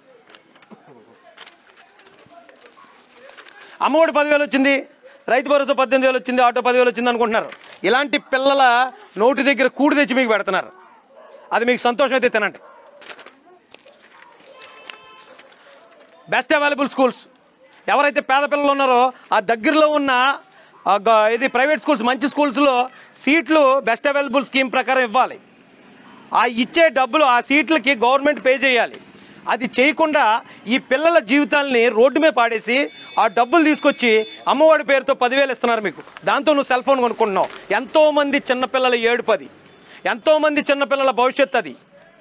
అమ్మఒడి పదివేలు వచ్చింది రైతు భరోసా పద్దెనిమిది వేలు వచ్చింది ఆటో పదివేలు వచ్చింది అనుకుంటున్నారు ఇలాంటి పిల్లల నోటి దగ్గర కూడి తెచ్చి మీకు పెడుతున్నారు అది మీకు సంతోషం అయితే తినండి బెస్ట్ అవైలబుల్ స్కూల్స్ ఎవరైతే పేద పిల్లలు ఉన్నారో ఆ దగ్గరలో ఉన్న ఆ గ- ఇది ప్రైవేట్ స్కూల్స్ మంచి స్కూల్స్లో సీట్లు బెస్ట్ అవైలబుల్ స్కీమ్ ప్రకారం ఇవ్వాలి ఆ ఇచ్చే డబ్బులు ఆ సీట్లకి గవర్నమెంట్ పే చేయాలి అది చేయకుండా ఈ పిల్లల జీవితాల్ని రోడ్డు మీద పాడేసి ఆ డబ్బులు తీసుకొచ్చి అమ్మఒడి పేరుతో పదివేలు ఇస్తున్నారు మీకు దాంతో నువ్వు సెల్ ఫోన్ కొనుక్కుంటున్నావు ఎంతోమంది చిన్నపిల్లల ఏడుపది ఎంతోమంది చిన్నపిల్లల భవిష్యత్తు అది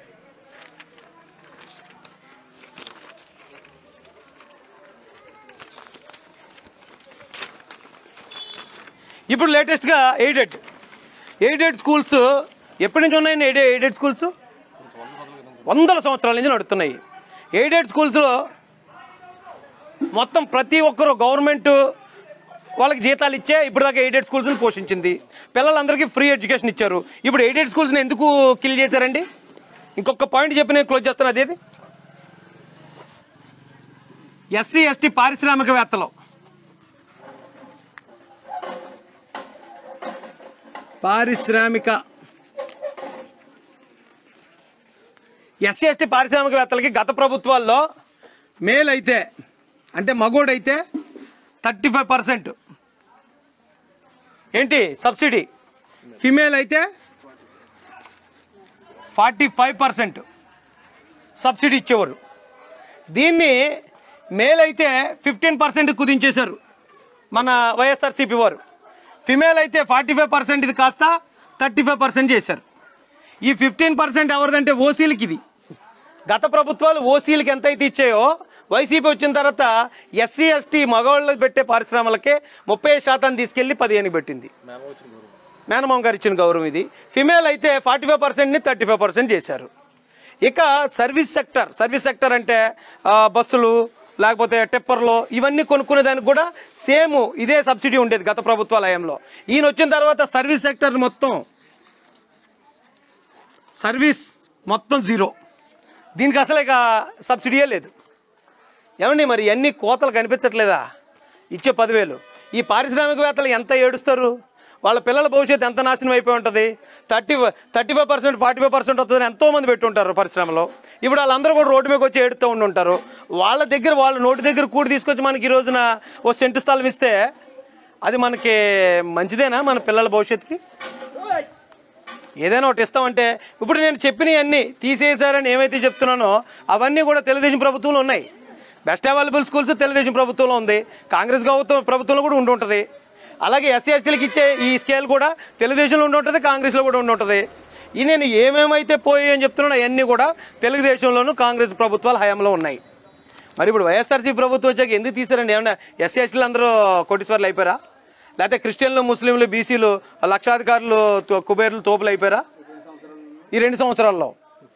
ఇప్పుడు లేటెస్ట్గా ఎయిడెడ్ ఎయిడెడ్ స్కూల్స్ ఎప్పటి నుంచి ఉన్నాయండి ఎయిడెడ్ ఎయిడెడ్ స్కూల్స్ వందల సంవత్సరాల నుంచి నడుస్తున్నాయి ఎయిడెడ్ స్కూల్స్లో మొత్తం ప్రతి ఒక్కరు గవర్నమెంట్ వాళ్ళకి జీతాలు ఇచ్చే ఇప్పుడు దాకా ఎయిడెడ్ స్కూల్స్ని పోషించింది పిల్లలందరికీ ఫ్రీ ఎడ్యుకేషన్ ఇచ్చారు ఇప్పుడు ఎయిడెడ్ స్కూల్స్ని ఎందుకు కిల్ చేశారండి ఇంకొక పాయింట్ చెప్పి నేను క్లోజ్ చేస్తాను అదేది ఎస్సీ ఎస్టీ పారిశ్రామికవేత్తలు పారిశ్రామిక ఎస్సీ ఎస్టీ పారిశ్రామికవేత్తలకి గత ప్రభుత్వాల్లో మేల్ అయితే అంటే మగోడైతే థర్టీ ఫైవ్ పర్సెంట్ ఏంటి సబ్సిడీ ఫిమేల్ అయితే ఫార్టీ ఫైవ్ పర్సెంట్ సబ్సిడీ ఇచ్చేవారు దీన్ని మేల్ అయితే ఫిఫ్టీన్ పర్సెంట్ కుదించేశారు మన వైఎస్ఆర్సీపీ వారు ఫిమేల్ అయితే ఫార్టీ ఫైవ్ పర్సెంట్ ఇది కాస్త థర్టీ ఫైవ్ పర్సెంట్ చేశారు ఈ ఫిఫ్టీన్ పర్సెంట్ ఎవరిదంటే ఓసీలకి ఇది గత ప్రభుత్వాలు ఓసీలకి ఎంత అయితే ఇచ్చాయో వైసీపీ వచ్చిన తర్వాత ఎస్సీ ఎస్టీ మగవాళ్ళు పెట్టే పారిశ్రమలకే ముప్పై శాతం తీసుకెళ్లి పదిహేను పెట్టింది మేనమామ గారు ఇచ్చిన గౌరవం ఇది ఫిమేల్ అయితే ఫార్టీ ఫైవ్ పర్సెంట్ని థర్టీ ఫైవ్ పర్సెంట్ చేశారు ఇక సర్వీస్ సెక్టర్ సర్వీస్ సెక్టర్ అంటే ఆ, బస్సులు లేకపోతే టిప్పర్లు ఇవన్నీ కొనుక్కునే దానికి కూడా సేమ్ ఇదే సబ్సిడీ ఉండేది గత ప్రభుత్వాల హయాంలో ఈయన వచ్చిన తర్వాత సర్వీస్ సెక్టర్ మొత్తం సర్వీస్ మొత్తం జీరో దీనికి అసలు ఇక సబ్సిడీయే లేదు ఏమండి మరి అన్ని కోతలు కనిపించట్లేదా ఇచ్చే పదివేలు ఈ పారిశ్రామికవేత్తలు ఎంత ఏడుస్తారు వాళ్ళ పిల్లల భవిష్యత్తు ఎంత నాశనం అయిపోయి ఉంటుంది thirty thirty five percent forty five percent వస్తుందని ఎంతోమంది పెట్టుంటారు పరిశ్రమలో ఇప్పుడు వాళ్ళందరూ కూడా రోడ్డు మీదకి వచ్చి ఏడుతూ ఉండి ఉంటారు వాళ్ళ దగ్గర వాళ్ళ నోటి దగ్గర కూడి తీసుకొచ్చి మనకి ఈ రోజున ఓ సెంటు స్థలం ఇస్తే అది మనకి మంచిదేనా మన పిల్లల భవిష్యత్తుకి ఏదైనా ఒకటి ఇస్తామంటే ఇప్పుడు నేను చెప్పినవన్నీ తీసేశారని ఏమైతే చెప్తున్నానో అవన్నీ కూడా తెలుగుదేశం ప్రభుత్వంలో ఉన్నాయి బెస్ట్ అవైలబుల్ స్కూల్స్ తెలుగుదేశం ప్రభుత్వంలో ఉంది కాంగ్రెస్ ప్రభుత్వం ప్రభుత్వంలో కూడా ఉండి ఉంటుంది అలాగే ఎస్సీ ఎస్టీలకు ఇచ్చే ఈ స్కేల్ కూడా తెలుగుదేశంలో ఉండి ఉంటుంది కాంగ్రెస్లో కూడా ఉండి ఉంటుంది ఈ నేను ఏమేమైతే పోయాయి అని చెప్తున్నానో అవన్నీ కూడా తెలుగుదేశంలోనూ కాంగ్రెస్ ప్రభుత్వాల హయాంలో ఉన్నాయి మరి ఇప్పుడు వైఎస్ఆర్సీ ప్రభుత్వం వచ్చాక ఎందుకు తీసారండి ఏమన్నా ఎస్సీ ఎస్టీలు అందరూ కోటీశ్వర్లు అయిపోయారా లేకపోతే క్రిస్టియన్లు ముస్లింలు బీసీలు లక్షాధికారులు తో- కుబేర్లు తోపులు అయిపోయారా ఈ రెండు సంవత్సరాల్లో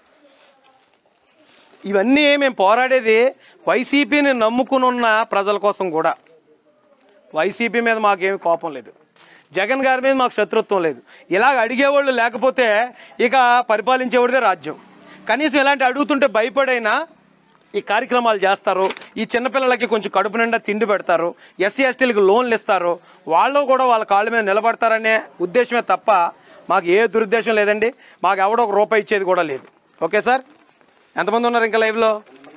ఇవన్నీ మేము పోరాడేది వైసీపీని నమ్ముకుని ఉన్న ప్రజల కోసం కూడా వైసీపీ మీద మాకేమి కోపం లేదు జగన్ గారి మీద మాకు శత్రుత్వం లేదు ఇలాగ అడిగేవాళ్ళు లేకపోతే ఇక పరిపాలించేవాడిదే రాజ్యం కనీసం ఇలాంటి అడుగుతుంటే భయపడైనా ఈ కార్యక్రమాలు చేస్తారు ఈ చిన్నపిల్లలకి కొంచెం కడుపు నిండా తిండి పెడతారు ఎస్సీ ఎస్టీలకు లోన్లు ఇస్తారు వాళ్ళు కూడా వాళ్ళ కాళ్ళ మీద నిలబడతారనే ఉద్దేశమే తప్ప మాకు ఏ దురుద్దేశం లేదండి మాకు ఎవడో ఒక రూపాయి ఇచ్చేది కూడా లేదు ఓకే సార్ ఎంతమంది ఉన్నారు ఇంకా లైవ్లో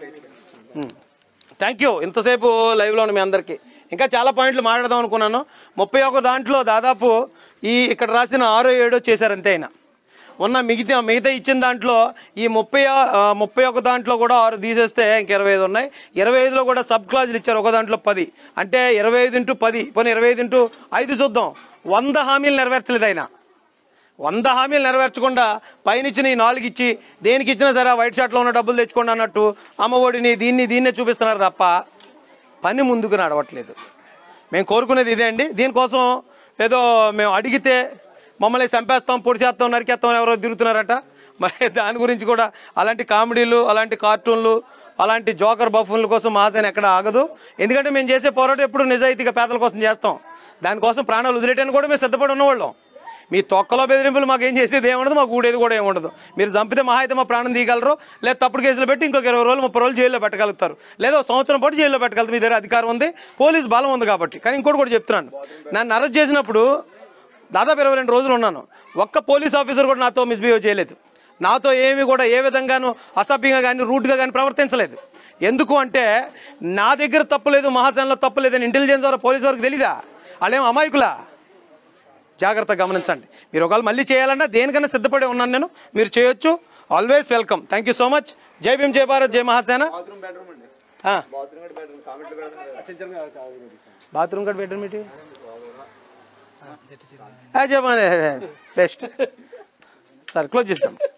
థ్యాంక్ యూ ఇంతసేపు లైవ్లో ఉన్న మీ అందరికీ ఇంకా చాలా పాయింట్లు మాట్లాడదాం అనుకున్నాను ముప్పై ఒక దాంట్లో దాదాపు ఈ ఇక్కడ రాసిన ఆరో ఏడో చేశారు అంతే ఆయన ఉన్న మిగతా మిగతా ఇచ్చిన దాంట్లో ఈ ముప్పై ఆ, ముప్పై ఒక దాంట్లో కూడా ఆరు తీసేస్తే ఇంక ఇరవై ఐదు ఉన్నాయి ఇరవై ఐదులో కూడా సబ్ క్లాజులు ఇచ్చారు ఒక దాంట్లో పది అంటే ఇరవై ఐదు ఇంటూ పది పోనీ ఇరవై ఐదు ఇంటూ ఐదు చూద్దాం వంద హామీలు నెరవేర్చలేదు ఆయన వంద హామీలు నెరవేర్చకుండా పైన ఇచ్చిన ఈ నాలుగు ఇచ్చి దేనికి ఇచ్చినా సరే వైట్ షర్ట్లో ఉన్న డబ్బులు తెచ్చుకోండి అన్నట్టు అమ్మఒడిని దీన్ని దీన్నే చూపిస్తున్నారు తప్ప పని ముందుకు నడవట్లేదు మేము కోరుకునేది ఇదే అండి దీనికోసం ఏదో మేము అడిగితే మమ్మల్ని చంపేస్తాం పొడి చేస్తాం నరికేస్తాం ఎవరో తిరుగుతున్నారట మరి దాని గురించి కూడా అలాంటి కామెడీలు అలాంటి కార్టూన్లు అలాంటి జోకర్ బఫూన్ల కోసం మాసేన ఎక్కడ ఆగదు ఎందుకంటే మేము చేసే పోరాటం ఎప్పుడు నిజాయితీగా పేదల కోసం చేస్తాం దానికోసం ప్రాణాలు వదిలేయడానికి కూడా మేము సిద్ధపడి ఉన్నవాళ్ళం మీ తొక్కలో బెదిరింపులు మాకు ఏం చేసేది ఏముండదు మాకు ఊడేది కూడా ఏముండదు మీరు చంపితే మహా అయితే మా ప్రాణం తీయగలరు లేదా తప్పుడు కేసులు పెట్టి ఇంకొక ఇరవై రోజులు ముప్పై రోజులు జైల్లో పెట్టగలుగుతారు లేదా ఒక సంవత్సరం పాటు జైల్లో పెట్టగలుగుతారు మీ దగ్గర అధికారం ఉంది పోలీస్ బలం ఉంది కాబట్టి కానీ ఇంకోటి కూడా చెప్తున్నాను నన్ను అరెస్ట్ చేసినప్పుడు దాదాపు ఇరవై రెండు రోజులు ఉన్నాను ఒక్క పోలీస్ ఆఫీసర్ కూడా నాతో మిస్బిహేవ్ చేయలేదు నాతో ఏమి కూడా ఏ విధంగానూ అసభ్యంగా కానీ రూట్గా కానీ ప్రవర్తించలేదు ఎందుకు అంటే నా దగ్గర తప్పులేదు మహాసేనలో తప్పులేదని ఇంటెలిజెన్స్ ద్వారా పోలీస్ వారికి తెలీదా వాళ్ళేం అమాయకులా జాగ్రత్తగా గమనించండి మీరు ఒకవేళ మళ్ళీ చేయాలన్నా దేనికన్నా సిద్ధపడి ఉన్నాను నేను మీరు చేయొచ్చు always welcome thank you so much జై భీమ్ జై భారత్ జై మహాసేన ఆ. బాత్రూమ్ కూడా బెడ్రూమ్ ఏంటి చెప్పండి బెస్ట్ సరే క్లోజ్ చేస్తాం